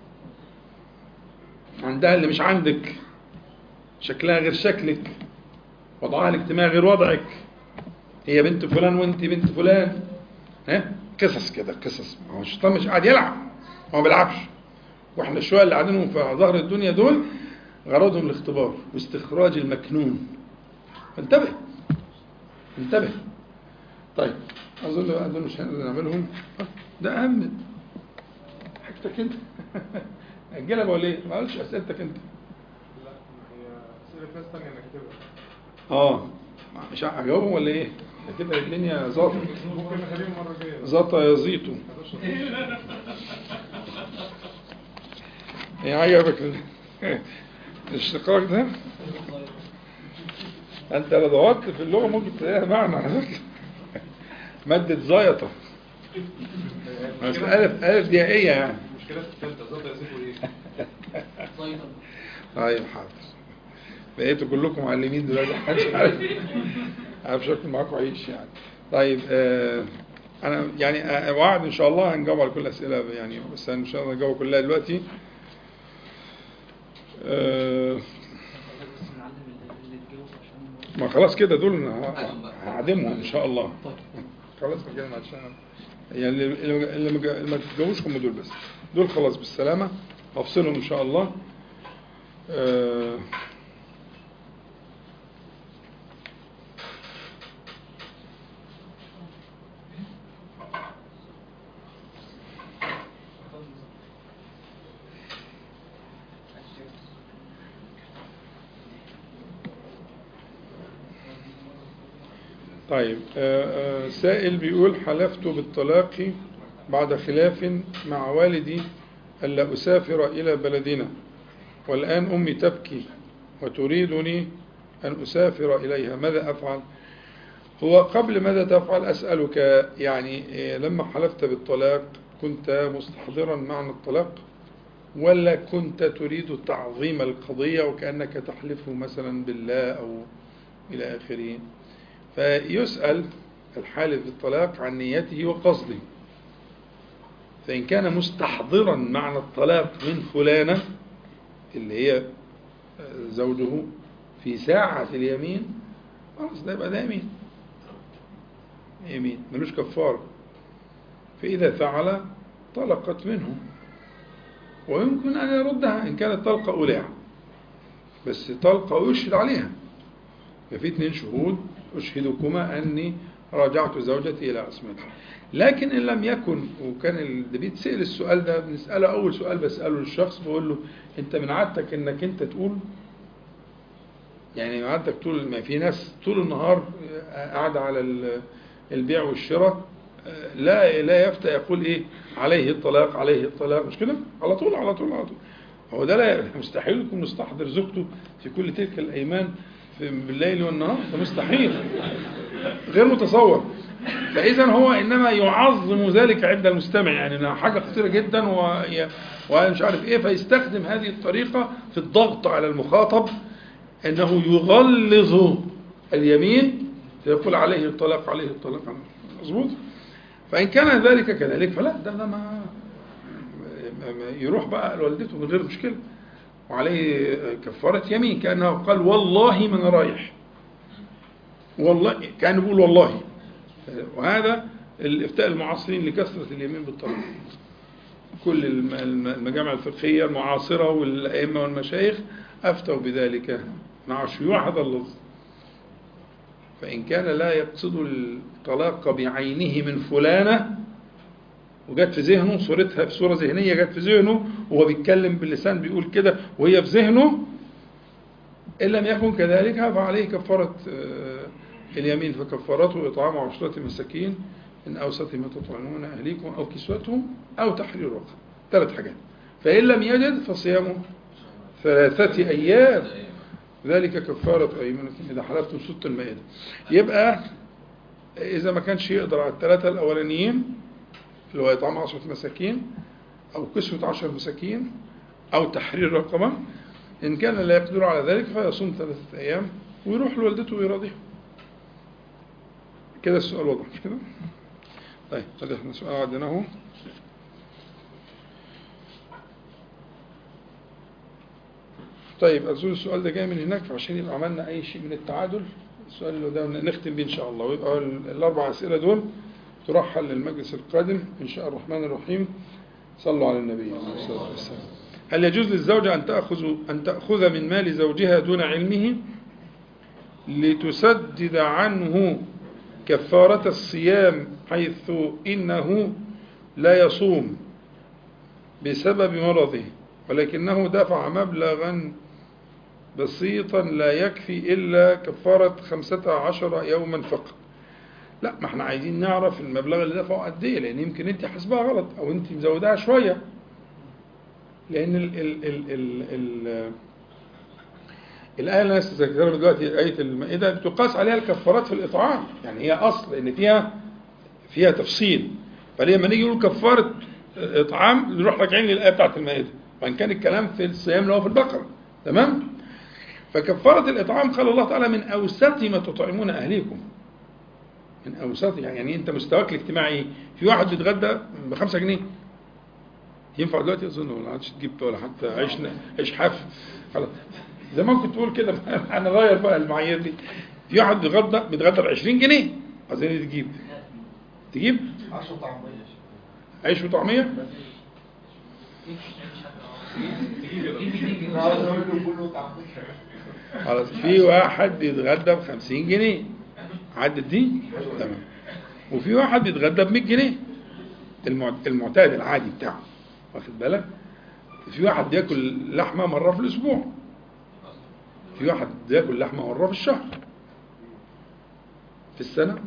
عندها اللي مش عندك شكلها غير شكلك وضعها الاجتماعي غير وضعك هي بنت فلان وانت بنت فلان ها قصص كده قصص ما هو الشيطان مش قاعد يلعب هو ما بيلعبش واحنا الشوية اللي قاعدينهم في ظهر الدنيا دول غرضهم الاختبار واستخراج المكنون انتبه انتبه طيب اظن بقى دول مش هنقدر نعملهم آه، ده اهم حاجتك انت اجلها ولا ايه؟ ما قالش اسئلتك انت لا ما هي اسئله ناس ثانيه انا كاتبها اه مش هجاوبهم ولا ايه؟ ده كده الدنيا ظاطه ممكن نخليهم المره الجايه ظاطه يزيطوا 11 ايه عجبك ال- الاشتقاق ده؟ انت لو دورت في اللغه ممكن تلاقيها معنى على فكره ماده زيطه بس الف الف دي ايه يعني المشكله في الثالثه ظبط يسيبوا ايه طيب حاضر بقيتوا كلكم معلمين دلوقتي محدش عارف عارف شكل معاكم عيش يعني طيب آه انا يعني آه، وعد ان شاء الله هنجاوب على كل الاسئله يعني بس ان شاء الله نجاوب كلها دلوقتي آه بس نعلم اللي اللي اتجوز عشان ما خلاص كده دول ه- هعدمهم ان شاء الله طيب خلاص كده عشان يعني اللي اللي اللي ما- اللي ما تتجوزش هم دول بس دول خلاص بالسلامه هفصلهم ان شاء الله آه طيب آه، آه، سائل بيقول حلفت بالطلاق بعد خلاف مع والدي ألا أسافر إلى بلدنا والآن أمي تبكي وتريدني أن أسافر إليها ماذا أفعل هو قبل ماذا تفعل أسألك يعني آه، لما حلفت بالطلاق كنت مستحضرا معنى الطلاق ولا كنت تريد تعظيم القضية وكأنك تحلف مثلا بالله أو إلى آخره فيسأل الحالف بالطلاق عن نيته وقصده فإن كان مستحضرا معنى الطلاق من فلانة اللي هي زوجه في ساعة اليمين خلاص ده يبقى ده يمين يمين ملوش كفارة فإذا فعل طلقت منه ويمكن أن يردها إن كانت طلقة أولى بس طلقة ويشهد عليها ففي اثنين شهود أشهدكما أني راجعت زوجتي إلى عصمتي لكن إن لم يكن وكان اللي بيتسأل السؤال ده بنسأله أول سؤال بسأله للشخص بقول له أنت من عادتك إنك أنت تقول يعني من عادتك طول ما في ناس طول النهار قاعدة على ال- البيع والشراء لا لا يفتى يقول ايه عليه الطلاق عليه الطلاق مش كده على طول على طول على طول هو ده لا مستحيل يكون مستحضر زوجته في كل تلك الايمان في بالليل والنهار ده مستحيل غير متصور فاذا هو انما يعظم ذلك عند المستمع يعني انها حاجه خطيره جدا وهي ومش عارف ايه فيستخدم هذه الطريقه في الضغط على المخاطب انه يغلظ اليمين فيقول عليه الطلاق عليه الطلاق مظبوط فإن كان ذلك كذلك فلا ده, ده ما ما- ما يروح بقى لوالدته من غير مشكلة وعليه كفارة يمين كأنه قال والله من رايح والله كان بيقول والله وهذا الافتاء المعاصرين لكثرة اليمين بالطلاق كل الم- الم- المجامع الفقهية المعاصرة والأئمة والمشايخ أفتوا بذلك مع شيوع هذا اللفظ فإن كان لا يقصد الطلاق بعينه من فلانة وجت في ذهنه صورتها في صورة ذهنية جت في ذهنه وهو بيتكلم باللسان بيقول كده وهي في ذهنه إن لم يكن كذلك فعليه كفارة آه، اليمين فكفارته إطعام عشرة مساكين من أوسط ما تطعمون أهليكم أو كسوتهم أو تحرير رقبة ثلاث حاجات فإن لم يجد فصيام ثلاثة أيام ذلك كفارة أيمانكم إذا حلفتم سورة المائدة يبقى إذا ما كانش يقدر على الثلاثة الأولانيين اللي هو إطعام عشرة مساكين أو كسوة عشر مساكين أو تحرير رقبة إن كان لا يقدر على ذلك فيصوم ثلاثة أيام ويروح لوالدته ويراضيها كده السؤال واضح مش كده؟ طيب هذا احنا سؤال عدناه طيب أظن السؤال ده جاي من هناك فعشان يبقى عملنا أي شيء من التعادل السؤال اللي ده نختم بيه إن شاء الله ويبقى ال- الأربع أسئلة دول ترحل للمجلس القادم إن شاء الرحمن الرحيم صلوا على النبي عليه الصلاة والسلام هل يجوز للزوجة أن تأخذ أن تأخذ من مال زوجها دون علمه لتسدد عنه كفارة الصيام حيث إنه لا يصوم بسبب مرضه ولكنه دفع مبلغا بسيطا لا يكفي إلا كفارة خمسة عشر يوما فقط لا ما احنا عايزين نعرف المبلغ اللي دفعه قد ايه لان يمكن انت حاسبها غلط او انت مزودها شويه لان ال ال ال ال ال الآية اللي أنا استذكرها دلوقتي آية المائدة بتقاس عليها الكفارات في الإطعام يعني هي أصل إن فيها فيها تفصيل فلما نيجي نقول كفارة إطعام نروح راجعين للآية بتاعت المائدة وإن كان الكلام في الصيام اللي هو في البقرة تمام فكفارة الإطعام قال الله تعالى من أوسط ما تطعمون أهليكم من أوسط يعني أنت مستواك الاجتماعي إيه؟ في واحد بيتغدى بخمسة جنيه ينفع دلوقتي أظن ولا عادش تجيب ولا حتى عيش عيش حاف خلاص زمان كنت تقول كده انا غير بقى المعايير دي في واحد بيتغدى بيتغدى ب 20 جنيه عايزين تجيب تجيب 10 طعمية عيش وطعميه كله طعمية خلاص في واحد بيتغدى ب 50 جنيه عدت دي تمام وفي واحد بيتغدى ب 100 جنيه المع- المعتاد العادي بتاعه واخد بالك في واحد بياكل لحمه مره في الاسبوع في واحد بياكل لحمه مره في الشهر في السنه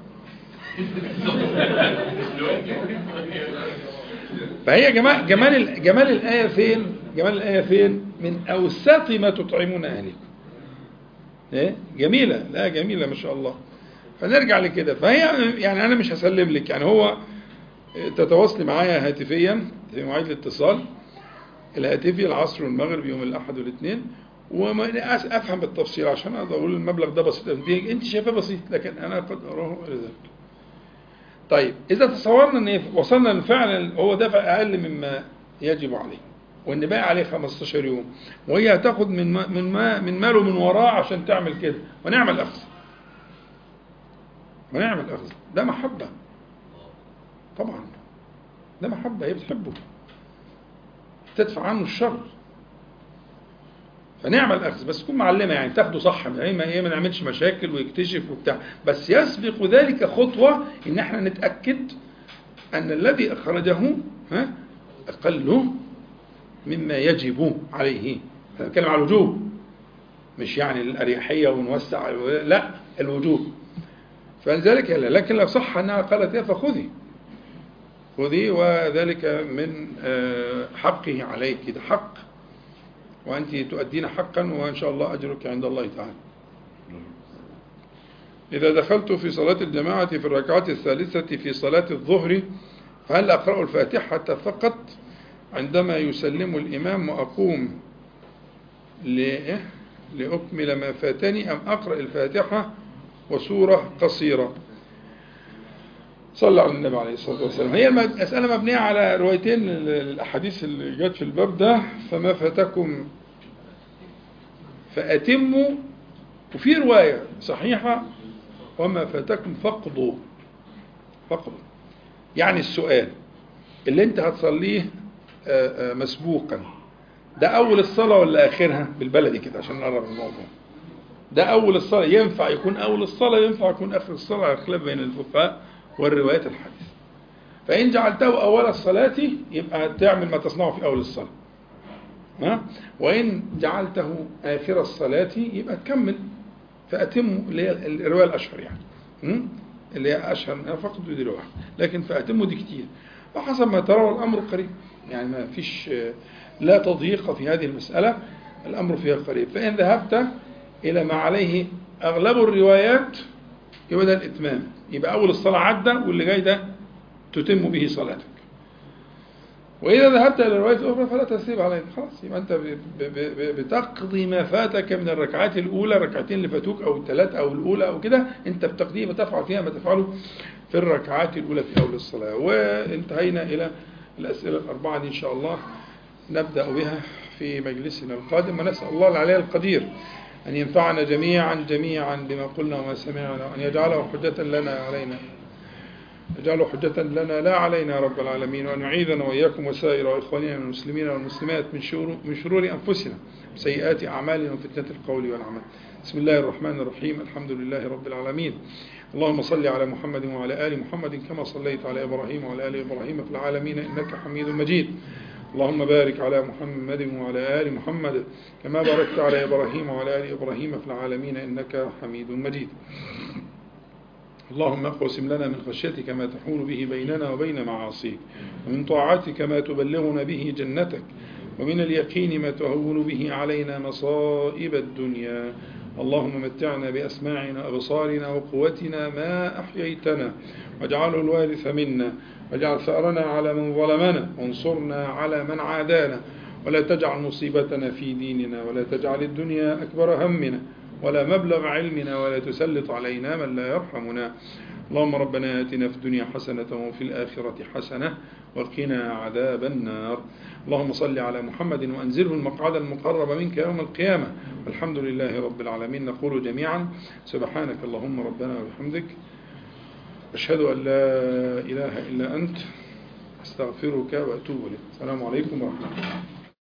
فهي جمال جمال ال- جمال الايه فين جمال الايه فين من اوسط ما تطعمون اهلكم ايه جميله لا جميله ما شاء الله فنرجع لكده فهي يعني انا مش هسلم لك يعني هو تتواصلي معايا هاتفيا في مواعيد الاتصال الهاتفي العصر والمغرب يوم الاحد والاثنين وما أس- افهم بالتفصيل عشان اقدر اقول المبلغ ده بسيط قد إيه. انت شايفاه بسيط لكن انا قد اراه الى ذلك طيب اذا تصورنا ان وصلنا لفعلا هو دفع اقل مما يجب عليه وان باقي عليه 15 يوم وهي هتاخد من ما من ما من ماله من وراه عشان تعمل كده ونعمل اخذ ونعمل اخذ ده محبه طبعا ده محبه هي بتحبه تدفع عنه الشر فنعمل اخذ بس تكون معلمه يعني تاخده صح يعني ما ايه ما نعملش مشاكل ويكتشف وبتاع بس يسبق ذلك خطوه ان احنا نتاكد ان الذي اخرجه ها اقل مما يجب عليه انا بتكلم على الوجوب مش يعني الاريحيه ونوسع لا الوجوب فلذلك لا لكن لو صح انها قالت يا فخذي خذي وذلك من آه، حقه عليك ده حق وأنت تؤدين حقا وإن شاء الله أجرك عند الله تعالى إذا دخلت في صلاة الجماعة في الركعة الثالثة في صلاة الظهر فهل أقرأ الفاتحة فقط عندما يسلم الإمام وأقوم ل- لأكمل ما فاتني أم أقرأ الفاتحة وسورة قصيرة صلى على النبي عليه الصلاة والسلام هي المسألة مبنية على روايتين الأحاديث اللي جت في الباب ده فما فاتكم فأتموا وفي رواية صحيحة وما فاتكم فقضوا فقضوا يعني السؤال اللي انت هتصليه آه، آه، مسبوقا ده أول الصلاة ولا آخرها بالبلدي كده عشان نقرب الموضوع ده أول الصلاة ينفع يكون أول الصلاة ينفع يكون آخر الصلاة على خلاف بين الفقهاء والروايات الحديث فإن جعلته أول الصلاة يبقى تعمل ما تصنعه في أول الصلاة ها؟ وإن جعلته آخر الصلاة يبقى تكمل فأتموا اللي هي الرواية الأشهر يعني م? اللي هي أشهر منها فقط دي واحد لكن فأتموا دي كتير وحسب ما ترى الأمر قريب يعني ما فيش لا تضييق في هذه المسألة الأمر فيها قريب فإن ذهبت إلى ما عليه أغلب الروايات يبقى ده الإتمام يبقى أول الصلاة عدى واللي جاي ده تتم به صلاتك وإذا ذهبت إلى الرواية الأخرى فلا تسيب عليك خلاص يبقى أنت ب- ب- ب- بتقضي ما فاتك من الركعات الأولى الركعتين اللي فاتوك أو الثلاث أو الأولى أو كده أنت بتقضيه بتفعل فيها ما تفعله في الركعات الأولى في أول الصلاة وانتهينا إلى الأسئلة الأربعة دي إن شاء الله نبدأ بها في مجلسنا القادم ونسأل الله العلي القدير أن ينفعنا جميعا جميعا بما قلنا وما سمعنا وأن يجعله حجة لنا علينا يجعله حجة لنا لا علينا يا رب العالمين وأن يعيذنا وإياكم وسائر إخواننا من المسلمين والمسلمات من شرور, من شرور أنفسنا وسيئات أعمالنا وفتنة القول والعمل بسم الله الرحمن الرحيم الحمد لله رب العالمين اللهم صل على محمد وعلى آل محمد كما صليت على إبراهيم وعلى آل إبراهيم في العالمين إنك حميد مجيد اللهم بارك على محمد وعلى آل محمد كما باركت على إبراهيم وعلى آل إبراهيم في العالمين إنك حميد مجيد اللهم اقسم لنا من خشيتك ما تحول به بيننا وبين معاصيك ومن طاعتك ما تبلغنا به جنتك ومن اليقين ما تهون به علينا مصائب الدنيا اللهم متعنا بأسماعنا وأبصارنا وقوتنا ما أحييتنا واجعله الوارث منا واجعل ثأرنا على من ظلمنا وانصرنا على من عادانا ولا تجعل مصيبتنا في ديننا ولا تجعل الدنيا أكبر همنا ولا مبلغ علمنا ولا تسلط علينا من لا يرحمنا اللهم ربنا آتنا في الدنيا حسنة وفي الآخرة حسنة وقنا عذاب النار اللهم صل على محمد وأنزله المقعد المقرب منك يوم القيامة والحمد لله رب العالمين نقول جميعا سبحانك اللهم ربنا وبحمدك أشهد أن لا إله إلا أنت أستغفرك وأتوب إليك السلام عليكم ورحمة الله